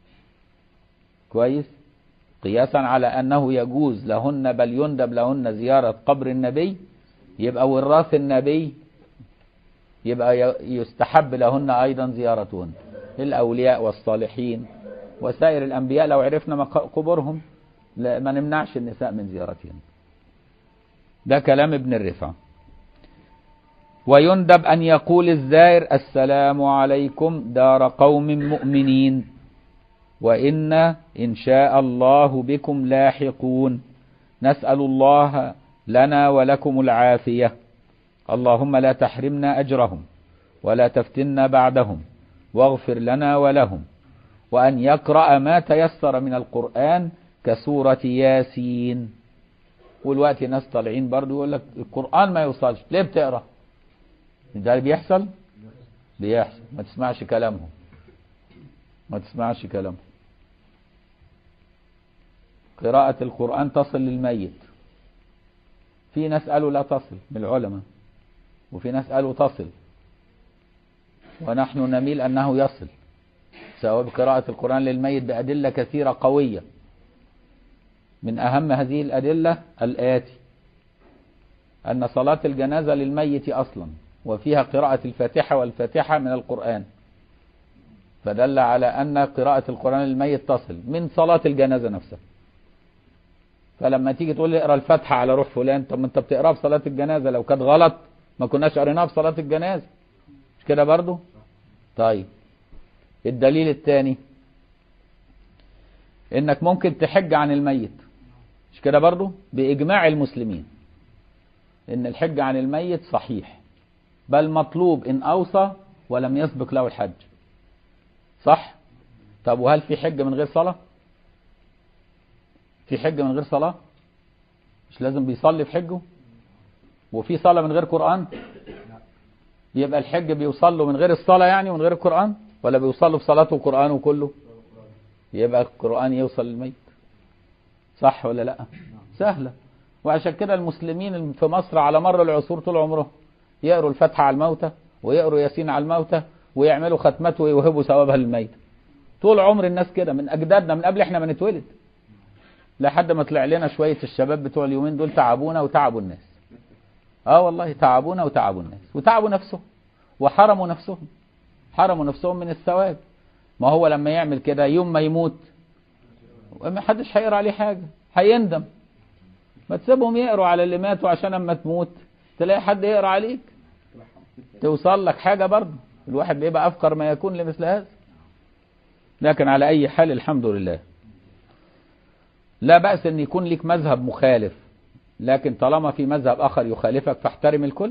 كويس قياسا على أنه يجوز لهن بل يندب لهن زيارة قبر النبي يبقى وراث النبي يبقى يستحب لهن أيضا زيارتهن الأولياء والصالحين وسائر الأنبياء لو عرفنا قبورهم ما نمنعش النساء من زيارتهم ده كلام ابن الرفع ويندب أن يقول الزائر السلام عليكم دار قوم مؤمنين وإن إن شاء الله بكم لاحقون نسأل الله لنا ولكم العافية اللهم لا تحرمنا أجرهم ولا تفتنا بعدهم واغفر لنا ولهم وأن يقرأ ما تيسر من القرآن كسورة ياسين والوقت ناس طالعين برضو يقول لك القرآن ما يوصلش ليه بتقرأ ده بيحصل بيحصل ما تسمعش كلامهم ما تسمعش كلامه قراءة القرآن تصل للميت في ناس قالوا لا تصل من العلماء وفي ناس قالوا تصل ونحن نميل أنه يصل سواء بقراءة القرآن للميت بأدلة كثيرة قوية من أهم هذه الأدلة الآتي أن صلاة الجنازة للميت أصلا وفيها قراءة الفاتحة والفاتحة من القرآن فدل على أن قراءة القرآن للميت تصل من صلاة الجنازة نفسها فلما تيجي تقول لي اقرا الفاتحة على روح فلان طب ما انت بتقراها في صلاة الجنازة لو كانت غلط ما كناش قريناها في صلاة الجنازة مش كده برضو طيب الدليل الثاني انك ممكن تحج عن الميت مش كده برضو باجماع المسلمين ان الحج عن الميت صحيح بل مطلوب ان اوصى ولم يسبق له الحج صح طب وهل في حج من غير صلاة في حج من غير صلاة مش لازم بيصلي في حجه وفي صلاة من غير قرآن يبقى الحج بيوصل له من غير الصلاة يعني ومن غير القرآن ولا بيوصل له بصلاته وقرآنه كله يبقى القرآن يوصل للميت صح ولا لا سهلة وعشان كده المسلمين في مصر على مر العصور طول عمرهم يقروا الفاتحة على الموتى ويقروا ياسين على الموتى ويعملوا ختمات ويوهبوا ثوابها للميت طول عمر الناس كده من أجدادنا من قبل احنا ما نتولد لحد ما طلع لنا شوية الشباب بتوع اليومين دول تعبونا وتعبوا الناس اه والله تعبونا وتعبوا الناس وتعبوا نفسهم وحرموا نفسهم حرموا نفسهم من الثواب ما هو لما يعمل كده يوم ما يموت ما حدش هيقرا عليه حاجة هيندم ما تسيبهم يقروا على اللي ماتوا عشان اما تموت تلاقي حد يقرا عليك توصل لك حاجة برضه الواحد بيبقى أفقر ما يكون لمثل هذا لكن على أي حال الحمد لله لا بأس أن يكون لك مذهب مخالف لكن طالما في مذهب آخر يخالفك فاحترم الكل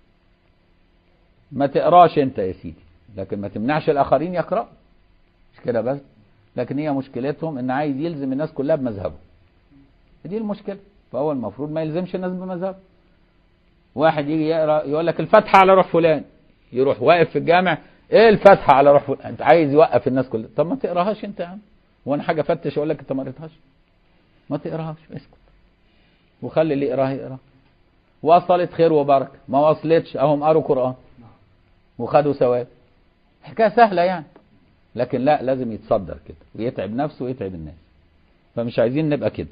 ما تقراش انت يا سيدي لكن ما تمنعش الآخرين يقرأوا مش كده بس لكن هي مشكلتهم ان عايز يلزم الناس كلها بمذهبه دي المشكلة فهو المفروض ما يلزمش الناس بمذهبه واحد يجي يقرا يقول لك الفتحة على روح فلان يروح واقف في الجامع ايه الفتحة على روح فلان انت عايز يوقف الناس كلها طب ما تقراهاش انت يا عم وانا حاجة فتش اقول لك انت ما قريتهاش ما تقراهاش اسكت وخلي اللي يقراها يقراها وصلت خير وبركة ما وصلتش اهم قروا قرآن وخدوا ثواب حكاية سهلة يعني لكن لا لازم يتصدر كده ويتعب نفسه ويتعب الناس فمش عايزين نبقى كده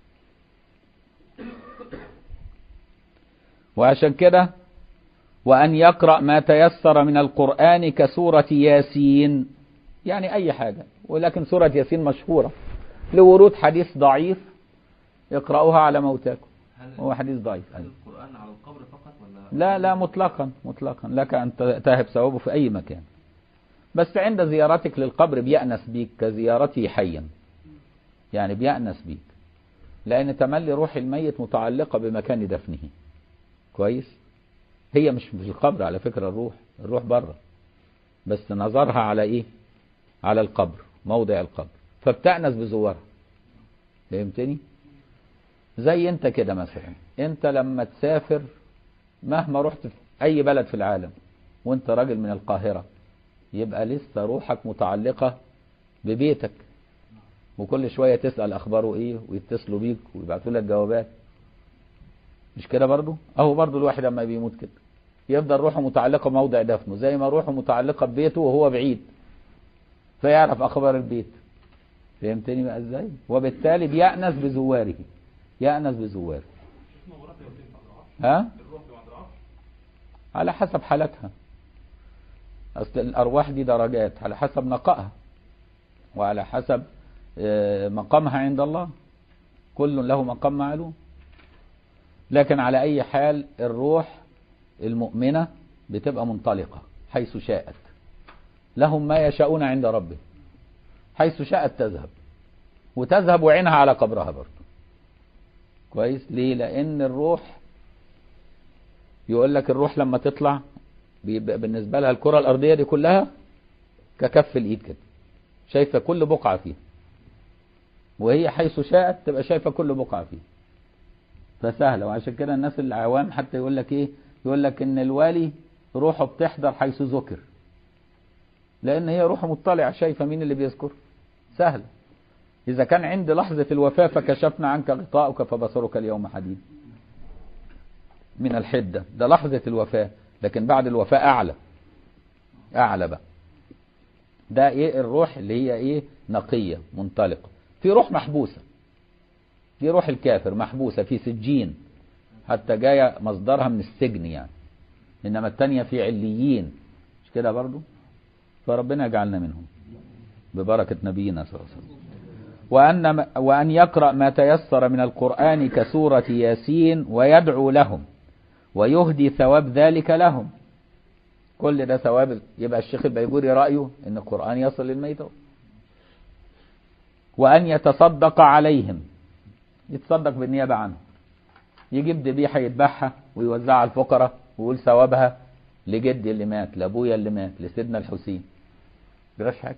وعشان كده وأن يقرأ ما تيسر من القرآن كسورة ياسين يعني أي حاجة ولكن سورة ياسين مشهورة لورود حديث ضعيف اقرأوها على موتاكم هو حديث ضعيف هل القرآن على القبر فقط ولا لا لا مطلقا مطلقا لك أن تهب ثوابه في أي مكان بس عند زيارتك للقبر بيأنس بيك كزيارته حيا يعني بيأنس بيك لأن تملي روح الميت متعلقة بمكان دفنه كويس هي مش في القبر على فكرة الروح الروح بره بس نظرها على ايه على القبر موضع القبر فبتأنس بزوارها فهمتني زي انت كده مثلا انت لما تسافر مهما رحت في اي بلد في العالم وانت راجل من القاهرة يبقى لسه روحك متعلقة ببيتك وكل شوية تسأل اخباره ايه ويتصلوا بيك ويبعتوا لك جوابات مش كده برضو اهو برضو الواحد اما بيموت كده يفضل روحه متعلقة بموضع دفنه زي ما روحه متعلقة ببيته وهو بعيد فيعرف اخبار البيت فهمتني بقى ازاي وبالتالي بيأنس بزواره يأنس بزواره ها على حسب حالتها اصل الارواح دي درجات على حسب نقائها وعلى حسب مقامها عند الله كل له مقام معلوم لكن على اي حال الروح المؤمنة بتبقى منطلقة حيث شاءت لهم ما يشاءون عند ربه حيث شاءت تذهب وتذهب وعينها على قبرها برضه كويس ليه لان الروح يقول لك الروح لما تطلع بيبقى بالنسبة لها الكرة الارضية دي كلها ككف الايد كده شايفة كل بقعة فيها وهي حيث شاءت تبقى شايفة كل بقعة فيها فسهلة وعشان كده الناس العوام حتى يقول لك ايه يقول لك ان الوالي روحه بتحضر حيث ذكر لان هي روح مطلعه شايفه مين اللي بيذكر سهل اذا كان عند لحظه الوفاه فكشفنا عنك غطاءك فبصرك اليوم حديد من الحده ده لحظه الوفاه لكن بعد الوفاه اعلى اعلى بقى ده ايه الروح اللي هي ايه نقيه منطلقه في روح محبوسه في روح الكافر محبوسه في سجين حتى جايه مصدرها من السجن يعني انما التانية في عليين مش كده برضو فربنا يجعلنا منهم ببركة نبينا صلى الله عليه وسلم وأن, وأن يقرأ ما تيسر من القرآن كسورة ياسين ويدعو لهم ويهدي ثواب ذلك لهم كل ده ثواب يبقى الشيخ البيجوري رأيه ان القرآن يصل للميت وأن يتصدق عليهم يتصدق بالنيابة عنه يجيب ذبيحة يذبحها ويوزعها على الفقراء ويقول ثوابها لجدي اللي مات لابويا اللي مات لسيدنا الحسين بلاش حاجة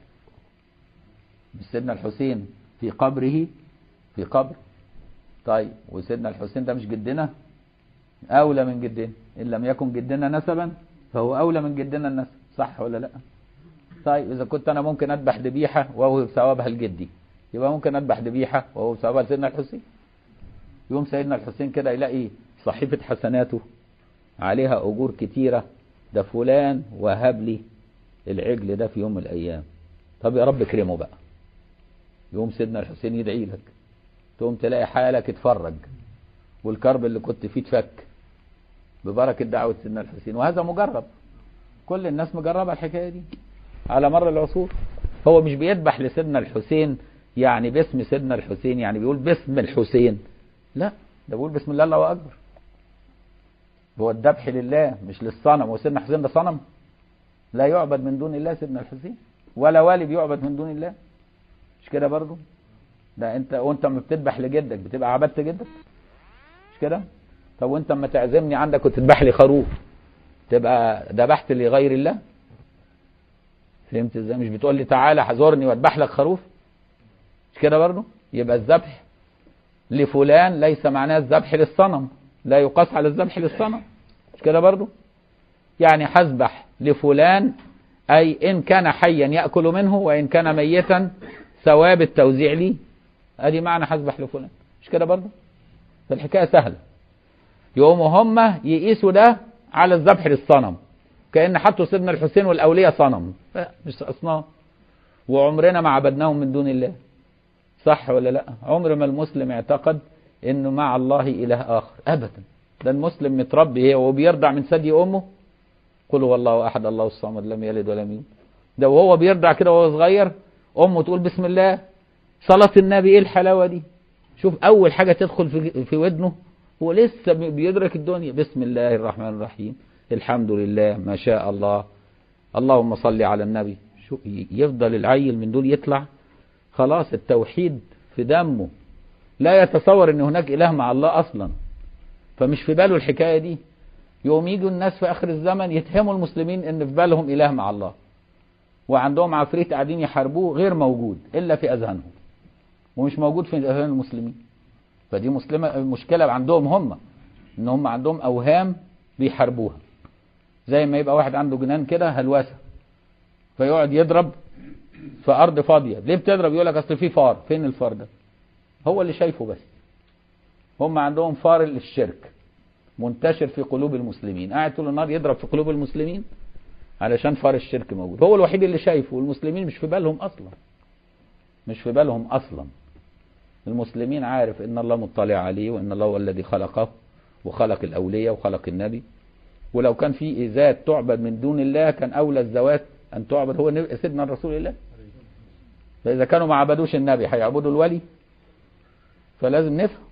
مش سيدنا الحسين في قبره في قبر طيب وسيدنا الحسين ده مش جدنا أولى من جدنا إن لم يكن جدنا نسبا فهو أولى من جدنا النسب صح ولا لا طيب إذا كنت أنا ممكن أذبح ذبيحة وهو ثوابها لجدي يبقى ممكن أذبح ذبيحة وهو ثوابها لسيدنا الحسين يوم سيدنا الحسين كده يلاقي صحيفة حسناته عليها أجور كتيرة ده فلان وهب لي العجل ده في يوم من الأيام طب يا رب اكرمه بقى يوم سيدنا الحسين يدعي لك تقوم تلاقي حالك اتفرج والكرب اللي كنت فيه اتفك ببركة دعوة سيدنا الحسين وهذا مجرب كل الناس مجربة الحكاية دي على مر العصور هو مش بيذبح لسيدنا الحسين يعني باسم سيدنا الحسين يعني بيقول باسم الحسين لا ده بيقول بسم الله الله أكبر هو الذبح لله مش للصنم هو سيدنا الحسين ده صنم لا يعبد من دون الله سيدنا الحسين ولا والي بيعبد من دون الله مش كده برضو ده انت وانت لما بتذبح لجدك بتبقى عبدت جدك مش كده طب وانت اما تعزمني عندك وتذبح لي خروف تبقى ذبحت لغير الله فهمت ازاي مش بتقول لي تعالى حذرني واذبح لك خروف مش كده برضو يبقى الذبح لفلان ليس معناه الذبح للصنم لا يقاس على الذبح للصنم مش كده برضو يعني حذبح لفلان أي إن كان حيا يأكل منه وإن كان ميتا ثواب التوزيع لي ادي معنى حذبح لفلان مش كده برضو فالحكاية سهلة يقوموا هم يقيسوا ده على الذبح للصنم كأن حطوا سيدنا الحسين والأولياء صنم مش أصنام وعمرنا ما عبدناهم من دون الله صح ولا لا عمر ما المسلم اعتقد انه مع الله اله اخر ابدا ده المسلم متربي هو وبيرضع من ثدي امه قل هو الله احد الله الصمد لم يلد ولم يولد ده وهو بيرضع كده وهو صغير امه تقول بسم الله صلاة النبي ايه الحلاوة دي شوف اول حاجة تدخل في, في ودنه هو لسه بيدرك الدنيا بسم الله الرحمن الرحيم الحمد لله ما شاء الله اللهم صل على النبي شو يفضل العيل من دول يطلع خلاص التوحيد في دمه لا يتصور ان هناك اله مع الله اصلا فمش في باله الحكايه دي يوم يجوا الناس في اخر الزمن يتهموا المسلمين ان في بالهم اله مع الله وعندهم عفريت قاعدين يحاربوه غير موجود الا في اذهانهم ومش موجود في اذهان المسلمين فدي مسلمه مشكله عندهم هم ان هم عندهم اوهام بيحاربوها زي ما يبقى واحد عنده جنان كده هلوسه فيقعد يضرب في ارض فاضيه ليه بتضرب يقول لك اصل في فار فين الفار ده هو اللي شايفه بس هم عندهم فار للشرك منتشر في قلوب المسلمين قاعد طول النهار يضرب في قلوب المسلمين علشان فار الشرك موجود هو الوحيد اللي شايفه والمسلمين مش في بالهم اصلا مش في بالهم اصلا المسلمين عارف ان الله مطلع عليه وان الله هو الذي خلقه وخلق الاولياء وخلق النبي ولو كان في ذات تعبد من دون الله كان اولى الذوات ان تعبد هو سيدنا رسول الله فاذا كانوا ما عبدوش النبي هيعبدوا الولي فلازم نفهم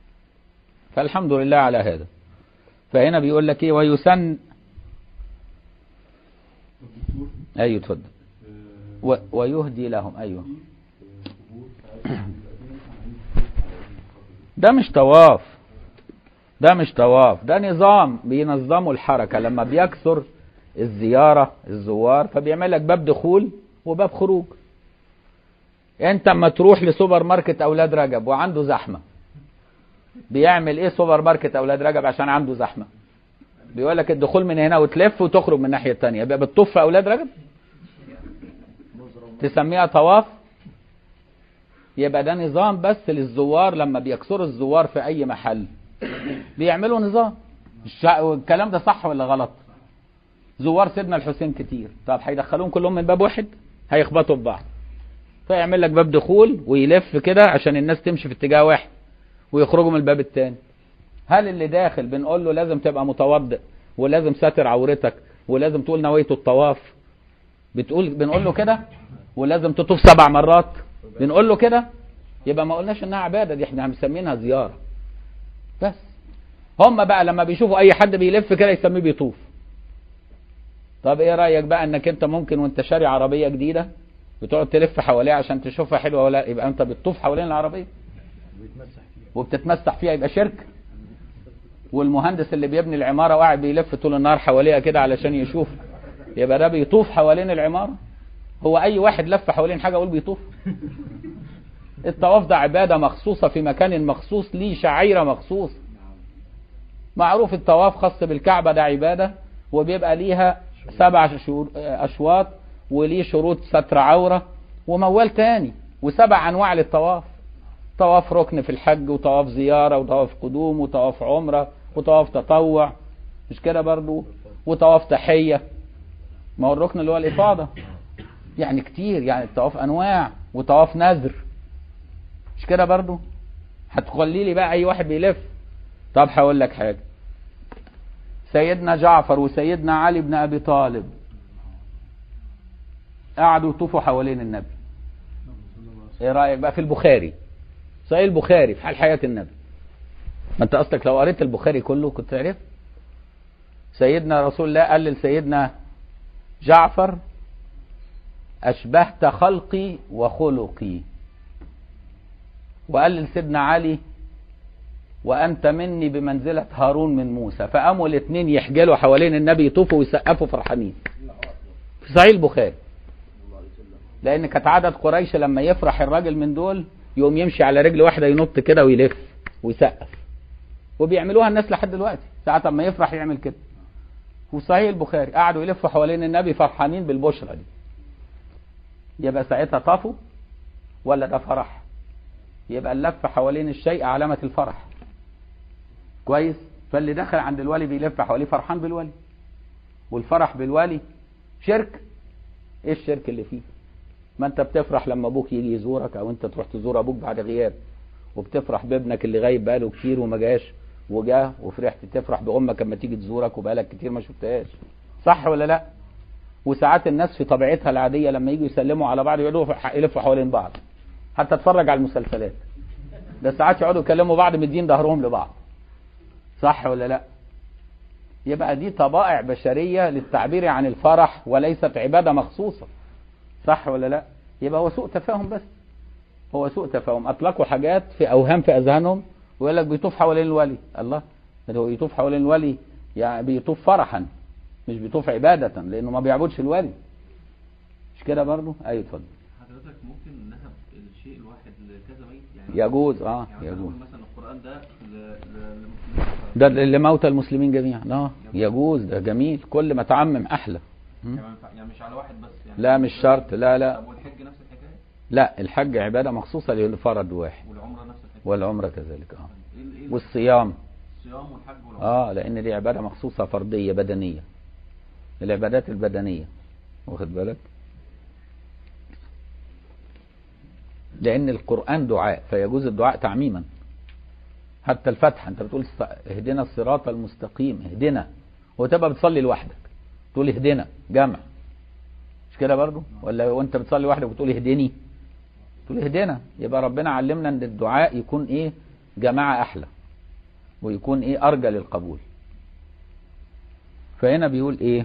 فالحمد لله على هذا فهنا بيقول لك ايه ويسن ايوه اتفضل و... ويهدي لهم ايوه ده مش طواف ده مش طواف ده نظام بينظموا الحركه لما بيكثر الزياره الزوار فبيعمل لك باب دخول وباب خروج انت اما تروح لسوبر ماركت اولاد رجب وعنده زحمه بيعمل ايه سوبر ماركت اولاد رجب عشان عنده زحمه بيقول لك الدخول من هنا وتلف وتخرج من الناحيه الثانيه بقى بتطف اولاد رجب تسميها طواف يبقى ده نظام بس للزوار لما بيكسروا الزوار في اي محل بيعملوا نظام الش- الكلام ده صح ولا غلط زوار سيدنا الحسين كتير طب هيدخلوهم كلهم من باب واحد هيخبطوا في بعض فيعمل لك باب دخول ويلف كده عشان الناس تمشي في اتجاه واحد ويخرجوا من الباب التاني هل اللي داخل بنقول له لازم تبقى متوضئ ولازم ساتر عورتك ولازم تقول نويت الطواف بتقول بنقول له كده ولازم تطوف سبع مرات بنقول له كده يبقى ما قلناش انها عباده دي احنا مسمينها زياره بس هم بقى لما بيشوفوا اي حد بيلف كده يسميه بيطوف طب ايه رايك بقى انك انت ممكن وانت شاري عربيه جديده بتقعد تلف حواليها عشان تشوفها حلوه ولا لا يبقى انت بتطوف حوالين العربيه وبتتمسح فيها يبقى شرك والمهندس اللي بيبني العماره وقاعد بيلف طول النهار حواليها كده علشان يشوف يبقى ده بيطوف حوالين العماره هو اي واحد لف حوالين حاجه يقول بيطوف الطواف ده عباده مخصوصه في مكان مخصوص ليه شعيره مخصوص معروف الطواف خاص بالكعبه ده عباده وبيبقى ليها سبع شهور اشواط وليه شروط ستر عوره وموال تاني وسبع انواع للطواف طواف ركن في الحج وطواف زياره وطواف قدوم وطواف عمره وطواف تطوع مش كده برضو وطواف تحيه ما هو الركن اللي هو الافاضه يعني كتير يعني الطواف انواع وطواف نذر مش كده برضو هتخلي لي بقى اي واحد بيلف طب هقول لك حاجه سيدنا جعفر وسيدنا علي بن ابي طالب قعدوا يطوفوا حوالين النبي ايه رايك بقى في البخاري صحيح البخاري في حال حياه النبي ما انت اصلك لو قريت البخاري كله كنت عرفت سيدنا رسول الله قال لسيدنا جعفر أشبهت خلقي وخلقي وقال لسيدنا علي وأنت مني بمنزلة هارون من موسى فقاموا الاثنين يحجلوا حوالين النبي يطوفوا ويسقفوا فرحانين في صحيح البخاري لأن كانت عادة قريش لما يفرح الراجل من دول يقوم يمشي على رجل واحدة ينط كده ويلف ويسقف وبيعملوها الناس لحد دلوقتي ساعة ما يفرح يعمل كده وصحيح البخاري قعدوا يلفوا حوالين النبي فرحانين بالبشرى دي يبقى ساعتها طافوا ولا ده فرح يبقى اللف حوالين الشيء علامة الفرح كويس فاللي دخل عند الولي بيلف حواليه فرحان بالولي والفرح بالولي شرك ايه الشرك اللي فيه ما انت بتفرح لما ابوك يجي يزورك او انت تروح تزور ابوك بعد غياب وبتفرح بابنك اللي غايب بقاله كتير وما جاش وجاه وفرحت تفرح بامك لما تيجي تزورك وبقالك كتير ما شفتهاش صح ولا لا وساعات الناس في طبيعتها العاديه لما يجوا يسلموا على بعض يقعدوا يلفوا حوالين بعض حتى اتفرج على المسلسلات ده ساعات يقعدوا يكلموا بعض مدين ظهرهم لبعض صح ولا لا يبقى دي طبائع بشريه للتعبير عن الفرح وليست عباده مخصوصه صح ولا لا يبقى هو سوء تفاهم بس هو سوء تفاهم اطلقوا حاجات في اوهام في اذهانهم ويقول لك بيطوف حوالين الولي الله ده هو يطوف حوالين الولي يعني بيطوف فرحا مش بيطوف عبادة لأنه ما بيعبدش الولي مش كده برضه؟ أيوة اتفضل حضرتك ممكن نسب الشيء الواحد لكذا ميت يعني يجوز اه يعني يجوز نقول مثلا القرآن ده ل... ل... ده لموتى المسلمين جميعا اه يجوز ده جميل كل ما تعمم أحلى م? يعني, ما ينفع- يعني مش على واحد بس يعني لا مش شرط لا لا طب والحج نفس الحكاية لا الحج عبادة مخصوصة للفرد واحد والعمرة نفس الحكاية والعمرة كذلك اه ايه ال- ايه والصيام الصيام والحج والعمرة اه لأن دي عبادة مخصوصة فردية بدنية العبادات البدنية واخد بالك لأن القرآن دعاء فيجوز الدعاء تعميما حتى الفتح أنت بتقول الص- اهدنا الصراط المستقيم اهدنا وتبقى بتصلي لوحدك تقول اهدنا جمع مش كده برضو ولا وانت بتصلي لوحدك بتقول اهدني تقول اهدنا يبقى ربنا علمنا ان الدعاء يكون ايه جماعة احلى ويكون ايه ارجى للقبول فهنا بيقول ايه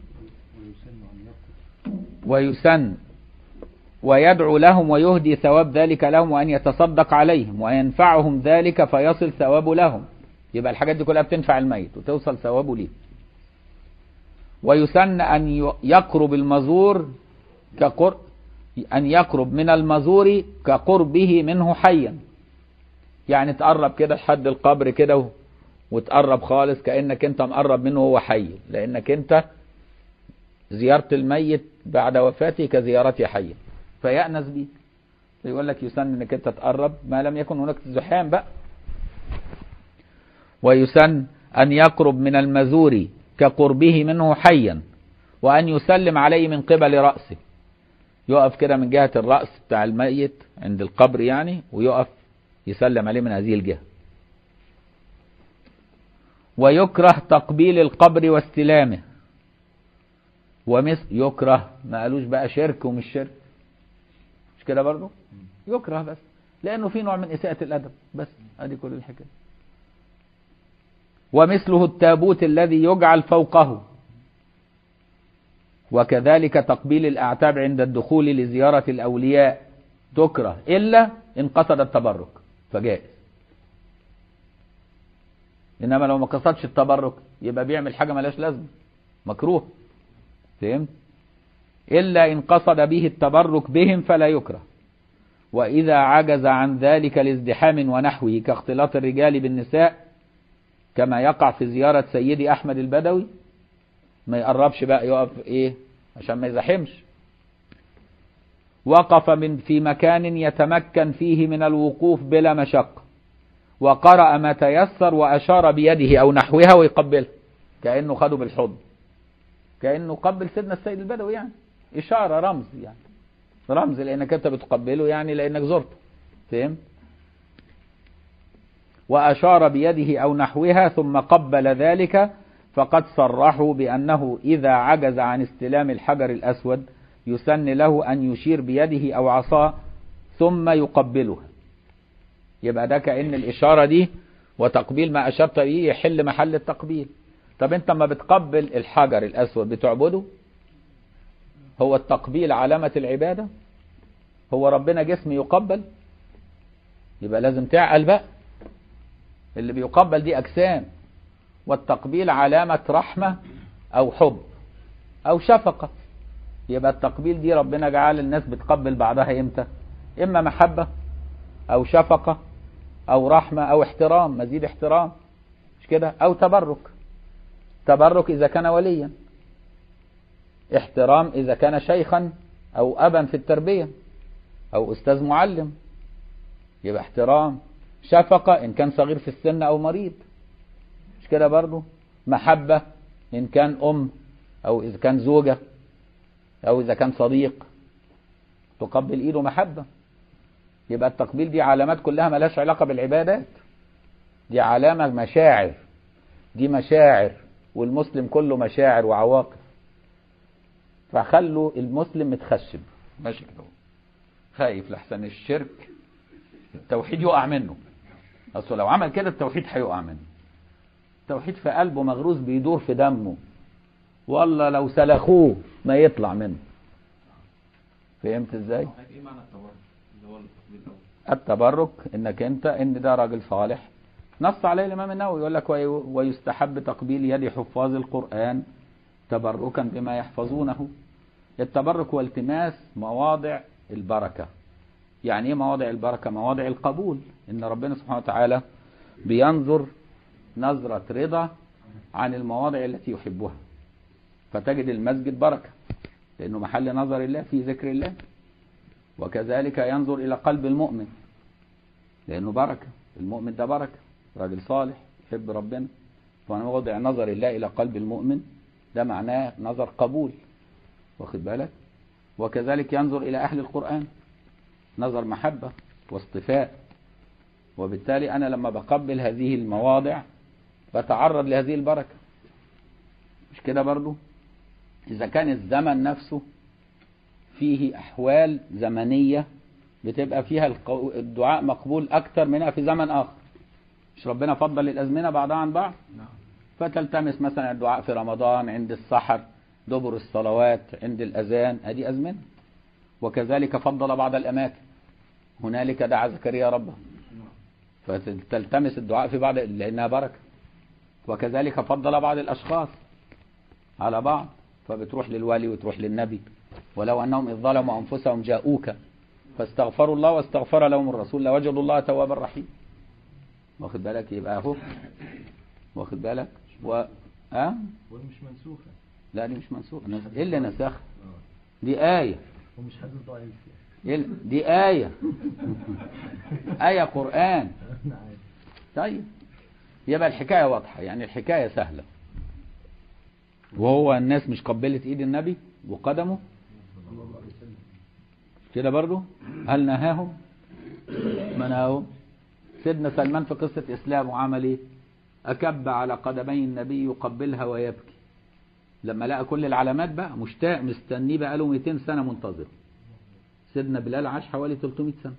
ويسن ويدعو لهم ويهدي ثواب ذلك لهم وأن يتصدق عليهم وينفعهم ذلك فيصل ثواب لهم يبقى الحاجات دي كلها بتنفع الميت وتوصل ثوابه ليه ويسن أن ي- يقرب المزور كقرب أن يقرب من المزور كقربه منه حيا يعني تقرب كده لحد القبر كده و- وتقرب خالص كأنك انت مقرب منه وهو حي لأنك انت زيارة الميت بعد وفاته كزيارته حيا فيأنس بيك فيقول لك يسن انك انت تقرب ما لم يكن هناك زحام بقى ويسن أن يقرب من المزور كقربه منه حيا وأن يسلم عليه من قبل رأسه يقف كده من جهة الرأس بتاع الميت عند القبر يعني ويقف يسلم عليه من هذه الجهة ويكره تقبيل القبر واستلامه ومثل يكره ما قالوش بقى شرك ومش شرك مش كده برضو يكره بس لأنه في نوع من إساءة الأدب بس ادي كل الحكاية ومثله التابوت الذي يجعل فوقه وكذلك تقبيل الأعتاب عند الدخول لزيارة الأولياء تكره إلا إن قصد التبرك فجائز إنما لو ما قصدش التبرك يبقى بيعمل حاجة ملاش لازمة مكروه فهمت إلا إن قصد به التبرك بهم فلا يكره وإذا عجز عن ذلك لازدحام ونحوه كاختلاط الرجال بالنساء كما يقع في زيارة سيدي أحمد البدوي ما يقربش بقى يقف إيه عشان ما يزحمش وقف من في مكان يتمكن فيه من الوقوف بلا مشقة وقرأ ما تيسر وأشار بيده أو نحوها ويقبلها كأنه خده بالحضن كأنه قبل سيدنا السيد البدوي يعني إشارة رمز يعني رمز لأنك أنت بتقبله يعني لأنك زرته فهمت وأشار بيده أو نحوها ثم قبل ذلك فقد صرحوا بأنه إذا عجز عن استلام الحجر الأسود يسن له أن يشير بيده أو عصاه ثم يقبلها يبقى ده كأن الإشارة دي وتقبيل ما أشرت به يحل محل التقبيل طب أنت ما بتقبل الحجر الأسود بتعبده هو التقبيل علامة العبادة هو ربنا جسم يقبل يبقى لازم تعقل بقى اللي بيقبل دي أجسام والتقبيل علامة رحمة أو حب أو شفقة يبقى التقبيل دي ربنا جعل الناس بتقبل بعضها إمتى إما محبة أو شفقة أو رحمة أو احترام مزيد احترام مش كده أو تبرك تبرك إذا كان وليا احترام إذا كان شيخا أو أبا في التربية أو أستاذ معلم يبقى احترام شفقة إن كان صغير في السن أو مريض مش كده برضو محبة إن كان أم أو إذا كان زوجة أو إذا كان صديق تقبل إيده محبة يبقى التقبيل دي علامات كلها ملهاش علاقة بالعبادات دي علامة مشاعر دي مشاعر والمسلم كله مشاعر وعواطف فخلوا المسلم متخشب ماشي كده خايف لحسن الشرك التوحيد يقع منه اصل لو عمل كده التوحيد هيقع منه التوحيد في قلبه مغروس بيدور في دمه والله لو سلخوه ما يطلع منه فهمت ازاي ايه معنى التبرك اللي هو التقبيل الاول التبرك انك انت ان ده راجل صالح نص عليه الامام النووي يقول لك وي- ويستحب تقبيل يد حفاظ القران تبركا بما يحفظونه التبرك هو التماس مواضع البركه يعني ايه مواضع البركه مواضع القبول ان ربنا سبحانه وتعالى بينظر نظره رضا عن المواضع التي يحبها فتجد المسجد بركه لانه محل نظر الله في ذكر الله وكذلك ينظر إلى قلب المؤمن لأنه بركة المؤمن ده بركة راجل صالح يحب ربنا فموضع نظر الله إلى قلب المؤمن ده معناه نظر قبول واخد بالك وكذلك ينظر إلى أهل القرآن نظر محبة واصطفاء وبالتالي أنا لما بقبل هذه المواضع بتعرض لهذه البركة مش كده برضو إذا كان الزمن نفسه فيه أحوال زمنية بتبقى فيها القو- الدعاء مقبول أكتر منها في زمن آخر مش ربنا فضل الأزمنة بعضها عن بعض نعم فتلتمس مثلا الدعاء في رمضان عند السحر دبر الصلوات عند الأذان هذه أزمنة وكذلك فضل بعض الأماكن هنالك دعا زكريا ربه فتلتمس الدعاء في بعض لأنها بركة وكذلك فضل بعض الأشخاص على بعض فبتروح للولي وتروح للنبي ولو أنهم إذ ظلموا أنفسهم جاءوك فاستغفروا الله واستغفر لهم الرسول لوجدوا الله توابا رحيما واخد بالك يبقى اهو واخد بالك و اه ومش منسوخة لا دي مش منسوخ نس- ايه اللي نسخ اه دي آية ومش حديث ضعيف إيه ال- دي آية آية قرآن طيب يبقى الحكاية واضحة يعني الحكاية سهلة وهو الناس مش قبلت ايد النبي وقدمه كده برضو هل نهاهم ما نهاهم سيدنا سلمان في قصة إسلامه عمل ايه أكب على قدمي النبي يقبلها ويبكي لما لقى كل العلامات بقى مشتاق مستنيه بقى له 200 سنة منتظر سيدنا بلال عاش حوالي 300 سنة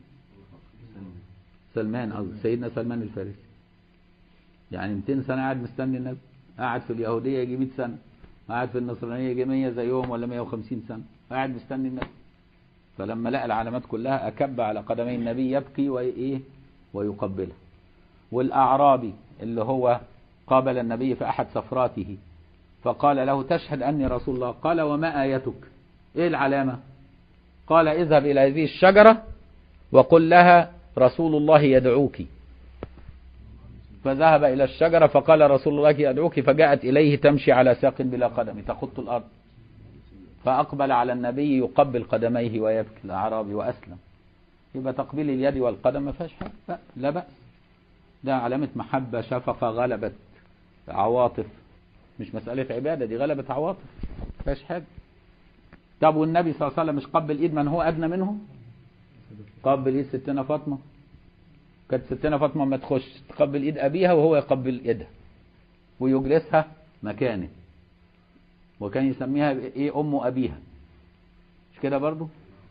سلمان قصدي سيدنا سلمان الفارسي يعني 200 سنة قاعد مستني النبي قاعد في اليهودية يجي 100 سنة قاعد في النصرانية يجي 100 زيهم ولا 150 سنة قاعد مستني النبي فلما لقى العلامات كلها أكب على قدمي النبي يبكي وإيه ويقبلها والأعرابي اللي هو قابل النبي في أحد سفراته فقال له تشهد أني رسول الله قال وما آيتك إيه العلامة قال اذهب إلى هذه الشجرة وقل لها رسول الله يدعوك فذهب إلى الشجرة فقال رسول الله يدعوك فجاءت إليه تمشي على ساق بلا قدم تخط الأرض فأقبل على النبي يقبل قدميه ويبكي الأعرابي وأسلم يبقى تقبيل اليد والقدم ما فيهاش حاجة لا, لا بأس ده علامة محبة شفقة غلبت عواطف مش مسألة عبادة دي غلبت عواطف ما فيهاش حاجة طب والنبي صلى الله عليه وسلم مش قبل ايد من هو ادنى منه قبل ايد ستنا فاطمه كانت ستنا فاطمه ما تخش تقبل ايد ابيها وهو يقبل ايدها ويجلسها مكانه وكان يسميها ايه ام ابيها مش كده برضو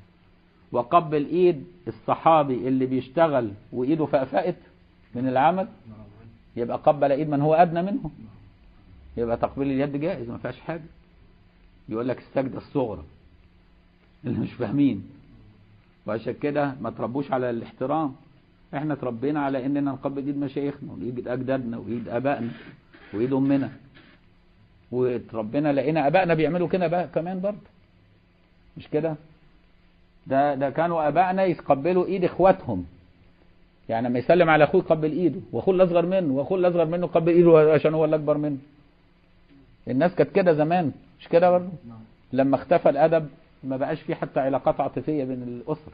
وقبل ايد الصحابي اللي بيشتغل وايده فقفقت من العمل يبقى قبل ايد من هو ادنى منه يبقى تقبيل اليد جائز ما فيهاش حاجه يقول لك السجدة الصغرى اللي مش فاهمين وعشان كده ما تربوش على الاحترام احنا تربينا على اننا نقبل ايد مشايخنا وايد اجدادنا وايد ابائنا وايد امنا وتربينا لقينا ابائنا بيعملوا كده بقى كمان برضه مش كده ده ده كانوا ابائنا يقبلوا ايد اخواتهم يعني لما يسلم على اخوه يقبل ايده واخوه الاصغر منه واخوه الاصغر منه يقبل ايده عشان هو اللي اكبر منه الناس كانت كده زمان مش كده برضه لما اختفى الادب ما بقاش في حتى علاقات عاطفيه بين الاسر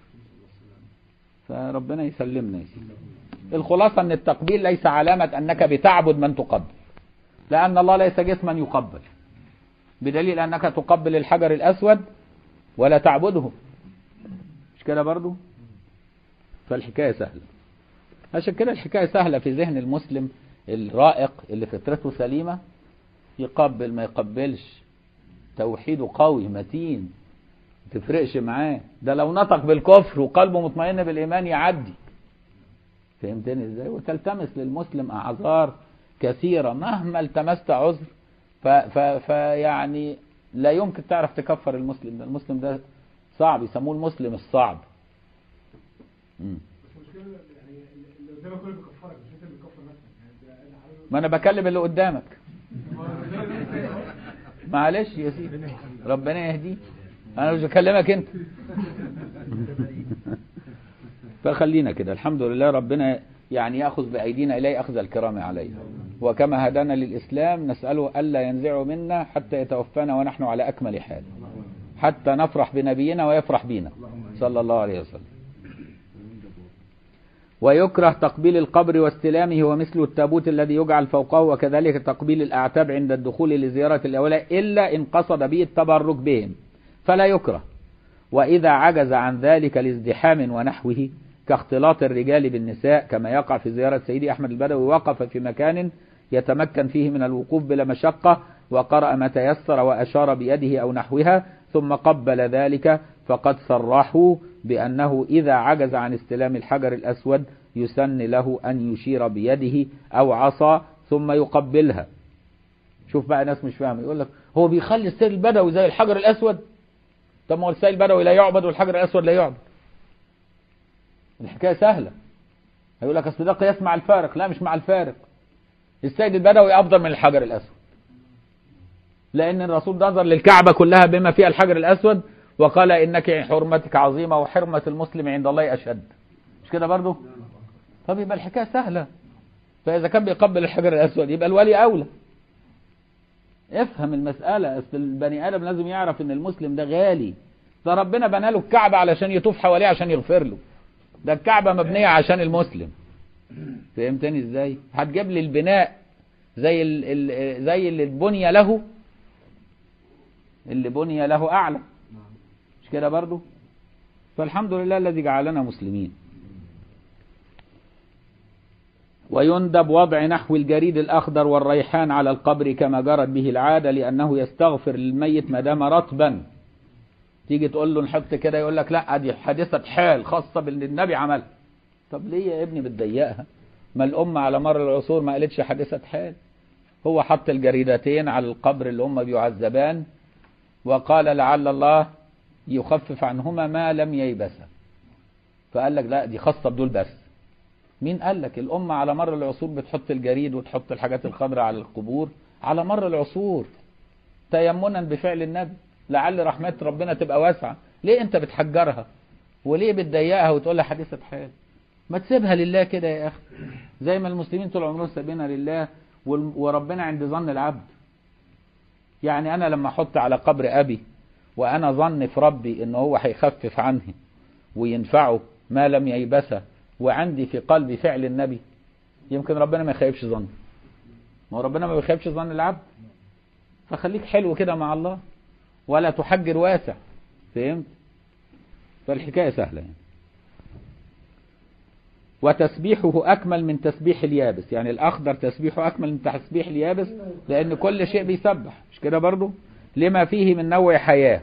فربنا يسلمنا يا سيدي الخلاصه ان التقبيل ليس علامه انك بتعبد من تقبل لان الله ليس جسما يقبل بدليل انك تقبل الحجر الاسود ولا تعبده مش كده برضه فالحكايه سهله عشان كده الحكايه سهله في ذهن المسلم الرائق اللي فطرته سليمه يقبل ما يقبلش توحيده قوي متين ما تفرقش معاه ده لو نطق بالكفر وقلبه مطمئن بالايمان يعدي فهمتني ازاي وتلتمس للمسلم اعذار كثيره مهما التمست عذر ف ف فيعني لا يمكن تعرف تكفر المسلم ده المسلم ده صعب يسموه المسلم الصعب مم. بس المشكله يعني اللي قدامك كله بيكفرك مش انت اللي بتكفر نفسك يعني ده انا حابب ما انا بكلم اللي قدامك معلش يا سيدي ربنا يهديه انا مش بكلمك انت فخلينا كده الحمد لله ربنا يعني ياخذ بايدينا اليه اخذ الكرام عليه وكما هدانا للاسلام نساله الا ينزعه منا حتى يتوفانا ونحن على اكمل حال حتى نفرح بنبينا ويفرح بينا صلى الله عليه وسلم ويكره تقبيل القبر واستلامه ومثل التابوت الذي يجعل فوقه وكذلك تقبيل الأعتاب عند الدخول لزيارة الأولياء إلا إن قصد به التبرك بهم فلا يكره وإذا عجز عن ذلك لازدحام ونحوه كاختلاط الرجال بالنساء كما يقع في زيارة سيدي أحمد البدوي وقف في مكان يتمكن فيه من الوقوف بلا مشقة وقرأ ما تيسر وأشار بيده أو نحوها ثم قبل ذلك فقد صرحوا بأنه إذا عجز عن استلام الحجر الأسود يسن له أن يشير بيده أو عصا ثم يقبلها شوف بقى ناس مش فاهمه يقول لك هو بيخلي السيد البدوي زي الحجر الأسود طب ما هو السيد البدوي لا يعبد والحجر الأسود لا يعبد الحكاية سهلة هيقول لك أصل ده قياس مع الفارق لا مش مع الفارق السيد البدوي أفضل من الحجر الأسود لأن الرسول نظر للكعبة كلها بما فيها الحجر الأسود وقال إنك حرمتك عظيمة وحرمة المسلم عند الله أشد مش كده برضو طب يبقى الحكاية سهلة فإذا كان بيقبل الحجر الأسود يبقى الولي أولى افهم المسألة أصل البني آدم لازم يعرف إن المسلم ده غالي ده ربنا بنى له الكعبة علشان يطوف حواليه عشان يغفر له ده الكعبة مبنية عشان المسلم فهمتني ازاي هتجيب لي البناء زي ال ال زي اللي بني له اللي بني له اعلى مش كده برضو فالحمد لله الذي جعلنا مسلمين ويندب وضع نحو الجريد الأخضر والريحان على القبر كما جرت به العادة لأنه يستغفر للميت ما دام رطبا تيجي تقول له نحط كده يقول لك لا دي حادثة حال خاصة باللي النبي عملها طب ليه يا ابني بتضيقها ما الأمة على مر العصور ما قالتش حادثة حال هو حط الجريدتين على القبر اللي هم بيعذبان وقال لعل الله يخفف عنهما ما لم ييبسا فقال لك لا دي خاصة بدول بس مين قال لك الأمة على مر العصور بتحط الجريد وتحط الحاجات الخضراء على القبور على مر العصور تيمنا بفعل النبي لعل رحمة ربنا تبقى واسعة ليه انت بتحجرها وليه بتضيقها وتقول لها حديثة حال ما تسيبها لله كده يا أخي زي ما المسلمين طول عمرهم سابينها لله وال- وربنا عند ظن العبد يعني أنا لما أحط على قبر أبي وأنا ظن في ربي إن هو هيخفف عنه وينفعه ما لم ييبسه وعندي في قلبي فعل النبي يمكن ربنا ما يخيبش ظن ما هو ربنا ما بيخيبش ظن العبد فخليك حلو كده مع الله ولا تحجر واسع فهمت فالحكاية سهلة يعني وتسبيحه أكمل من تسبيح اليابس يعني الأخضر تسبيحه أكمل من تسبيح اليابس لأن كل شيء بيسبح مش كده برضو لما فيه من نوع حياة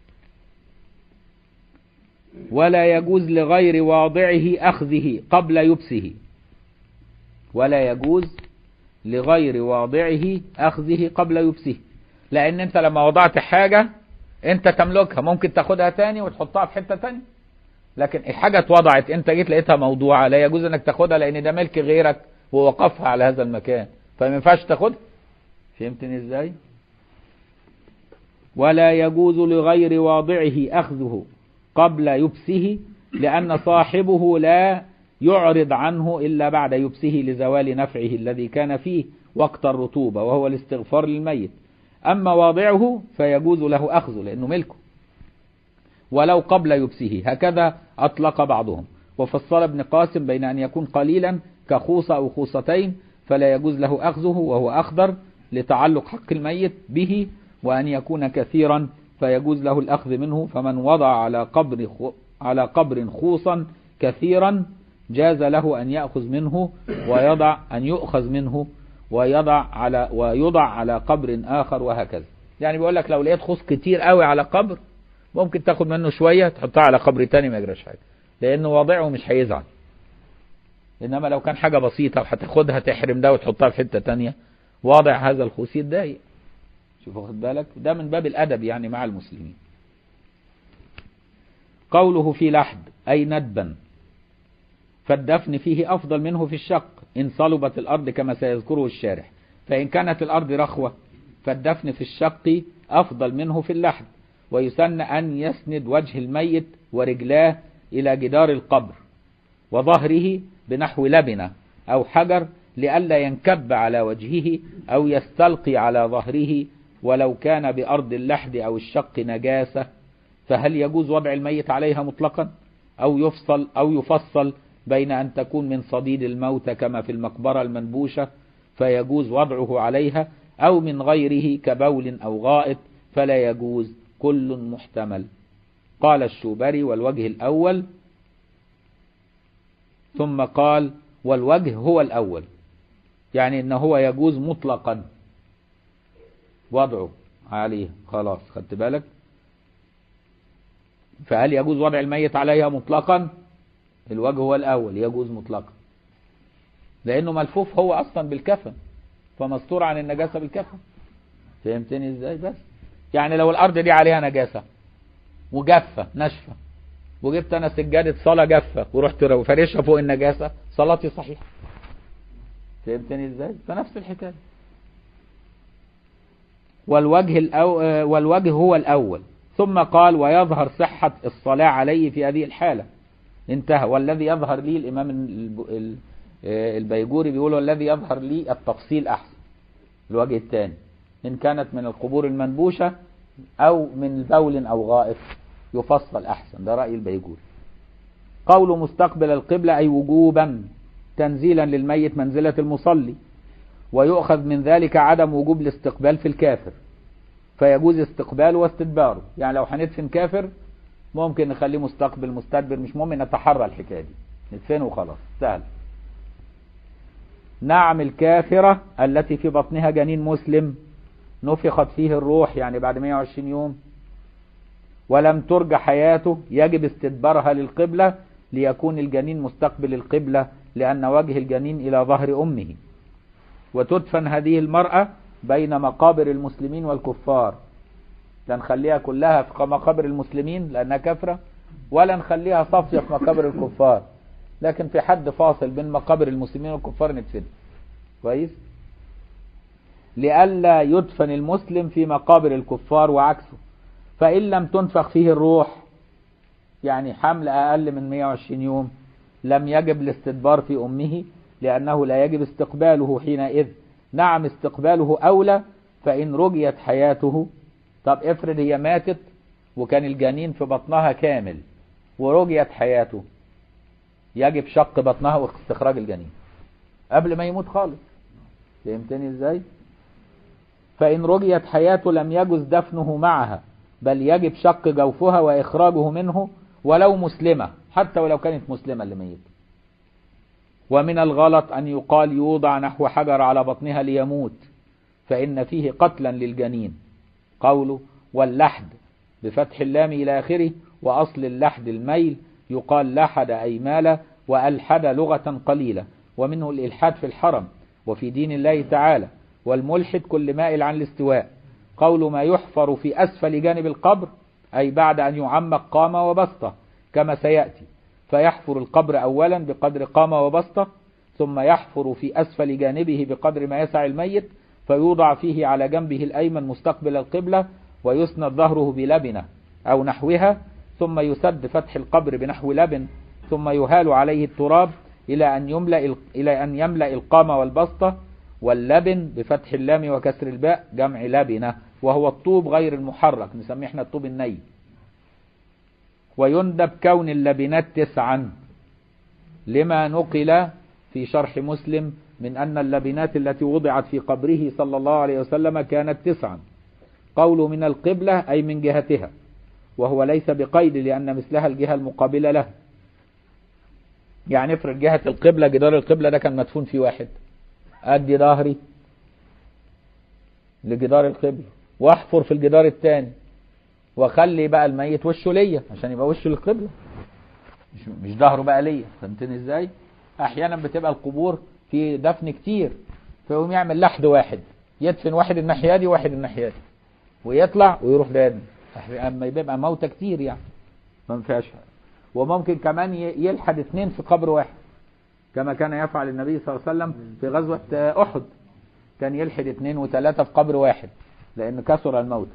ولا يجوز لغير واضعه أخذه قبل يبسه ولا يجوز لغير واضعه أخذه قبل يبسه لأن أنت لما وضعت حاجة أنت تملكها ممكن تاخدها تاني وتحطها في حتة تانية لكن الحاجة اتوضعت أنت جيت لقيتها موضوعة لا يجوز أنك تاخدها لأن ده ملك غيرك ووقفها على هذا المكان فما ينفعش تاخدها فهمتني ازاي ولا يجوز لغير واضعه أخذه قبل يبسه لأن صاحبه لا يعرض عنه إلا بعد يبسه لزوال نفعه الذي كان فيه وقت الرطوبة وهو الاستغفار للميت أما واضعه فيجوز له أخذه لأنه ملكه ولو قبل يبسه هكذا أطلق بعضهم وفصل ابن قاسم بين أن يكون قليلا كخوصة أو خوصتين فلا يجوز له أخذه وهو أخضر لتعلق حق الميت به وأن يكون كثيرا فيجوز له الأخذ منه فمن وضع على قبر خو على قبر خوصا كثيرا جاز له أن يأخذ منه ويضع أن يؤخذ منه ويضع على ويضع على قبر آخر وهكذا يعني بيقول لك لو لقيت خوص كتير قوي على قبر ممكن تاخد منه شوية تحطها على قبر تاني ما يجراش حاجة لأنه واضعه مش هيزعل إنما لو كان حاجة بسيطة وهتاخدها تحرم ده وتحطها في حتة تانية واضع هذا الخوص يتضايق شوف واخد بالك ده من باب الأدب يعني مع المسلمين قوله في لحد أي ندبا فالدفن فيه أفضل منه في الشق إن صلبت الأرض كما سيذكره الشارح فإن كانت الأرض رخوة فالدفن في الشق أفضل منه في اللحد ويسن أن يسند وجه الميت ورجلاه إلى جدار القبر وظهره بنحو لبنة أو حجر لئلا ينكب على وجهه أو يستلقي على ظهره ولو كان بأرض اللحد أو الشق نجاسة فهل يجوز وضع الميت عليها مطلقا أو يفصل أو يفصل بين أن تكون من صديد الموت كما في المقبرة المنبوشة فيجوز وضعه عليها أو من غيره كبول أو غائط فلا يجوز كل محتمل قال الشوبري والوجه الأول ثم قال والوجه هو الأول يعني إن هو يجوز مطلقا وضعه عليه خلاص خدت بالك فهل يجوز وضع الميت عليها مطلقا الوجه هو الأول يجوز مطلقا لأنه ملفوف هو أصلا بالكفن فمستور عن النجاسة بالكفن فهمتني ازاي بس يعني لو الأرض دي عليها نجاسة وجافة ناشفة وجبت أنا سجادة صلاة جافة ورحت فرشها فوق النجاسة صلاتي صحيحة فهمتني ازاي فنفس الحكاية والوجه الأو... والوجه هو الأول ثم قال ويظهر صحة الصلاة عليه في هذه الحالة انتهى والذي يظهر لي الإمام الب... البيجوري بيقول والذي يظهر لي التفصيل أحسن الوجه الثاني إن كانت من القبور المنبوشة أو من بول أو غائط يفصل أحسن ده رأي البيجوري قول مستقبل القبلة أي وجوبا تنزيلا للميت منزلة المصلي ويؤخذ من ذلك عدم وجوب الاستقبال في الكافر فيجوز استقباله واستدباره يعني لو هندفن كافر ممكن نخليه مستقبل مستدبر مش مهم نتحرى الحكايه دي ندفنه وخلاص سهل نعم الكافرة التي في بطنها جنين مسلم نفخت فيه الروح يعني بعد 120 يوم ولم ترجى حياته يجب استدبارها للقبلة ليكون الجنين مستقبل القبلة لأن وجه الجنين إلى ظهر أمه وتدفن هذه المرأة بين مقابر المسلمين والكفار لا نخليها كلها في مقابر المسلمين لأنها كافرة ولا نخليها صافية في مقابر الكفار لكن في حد فاصل بين مقابر المسلمين والكفار ندفن كويس لئلا يدفن المسلم في مقابر الكفار وعكسه فإن لم تنفخ فيه الروح يعني حمل أقل من 120 يوم لم يجب الاستدبار في أمه لأنه لا يجب استقباله حينئذ نعم استقباله أولى فإن رجيت حياته طب افرض هي ماتت وكان الجنين في بطنها كامل ورجيت حياته يجب شق بطنها واستخراج الجنين قبل ما يموت خالص فهمتني ازاي فإن رجيت حياته لم يجز دفنه معها بل يجب شق جوفها وإخراجه منه ولو مسلمة حتى ولو كانت مسلمة اللي ميت ومن الغلط أن يقال يوضع نحو حجر على بطنها ليموت فإن فيه قتلا للجنين قوله واللحد بفتح اللام إلى آخره وأصل اللحد الميل يقال لحد أي مال وألحد لغة قليلة ومنه الإلحاد في الحرم وفي دين الله تعالى والملحد كل مائل عن الاستواء قول ما يحفر في أسفل جانب القبر أي بعد أن يعمق قامة وبسطة كما سيأتي فيحفر القبر أولا بقدر قامة وبسطة ثم يحفر في أسفل جانبه بقدر ما يسع الميت فيوضع فيه على جنبه الأيمن مستقبل القبلة ويسند ظهره بلبنة أو نحوها ثم يسد فتح القبر بنحو لبن ثم يهال عليه التراب إلى أن يملأ إلى أن يملأ القامة والبسطة واللبن بفتح اللام وكسر الباء جمع لبنة وهو الطوب غير المحرك نسميه احنا الطوب الني ويندب كون اللبنات تسعا لما نقل في شرح مسلم من أن اللبنات التي وضعت في قبره صلى الله عليه وسلم كانت تسعا قول من القبلة أي من جهتها وهو ليس بقيد لأن مثلها الجهة المقابلة له يعني افرض جهة القبلة جدار القبلة ده كان مدفون فيه واحد أدي ظهري لجدار القبلة واحفر في الجدار الثاني واخلي بقى الميت وشه ليا عشان يبقى وشه للقبلة مش مش ظهره بقى ليا فهمتني ازاي؟ احيانا بتبقى القبور في دفن كتير فيقوم يعمل لحد واحد يدفن واحد الناحيه دي وواحد الناحيه دي ويطلع ويروح دادن اما يبقى موتى كتير يعني ما ينفعش وممكن كمان يلحد اثنين في قبر واحد كما كان يفعل النبي صلى الله عليه وسلم في غزوة أحد كان يلحد اثنين وثلاثة في قبر واحد لأن كثر الموت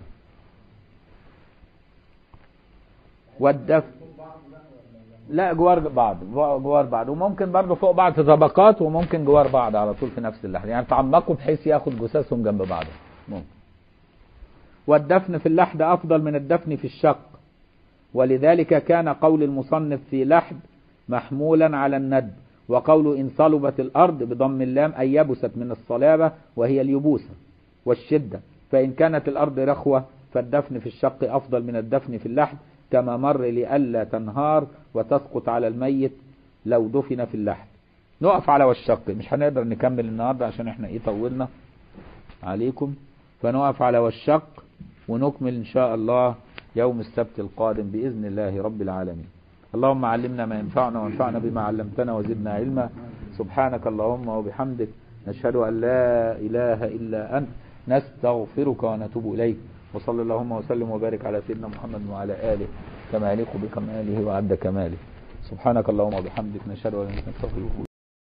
والدفن لا جوار بعض جوار بعض وممكن برضه فوق بعض في طبقات وممكن جوار بعض على طول في نفس اللحد يعني تعمقوا بحيث ياخد جثثهم جنب بعض ممكن والدفن في اللحد أفضل من الدفن في الشق ولذلك كان قول المصنف في لحد محمولا على الند وقول إن صلبت الأرض بضم اللام أي يبست من الصلابة وهي اليبوسة والشدة فإن كانت الأرض رخوة فالدفن في الشق أفضل من الدفن في اللحد كما مر لئلا تنهار وتسقط على الميت لو دفن في اللحد نقف على والشق مش هنقدر نكمل النهاردة عشان احنا ايه طولنا عليكم فنقف على والشق ونكمل ان شاء الله يوم السبت القادم بإذن الله رب العالمين اللهم علمنا ما ينفعنا وانفعنا بما علمتنا وزدنا علما سبحانك اللهم وبحمدك نشهد أن لا إله إلا أنت نستغفرك ونتوب إليك وصلى اللهم وسلم وبارك على سيدنا محمد وعلى آله كما يليق بكماله وعد كماله سبحانك اللهم وبحمدك نشهد أن لا إله إلا أنت نستغفرك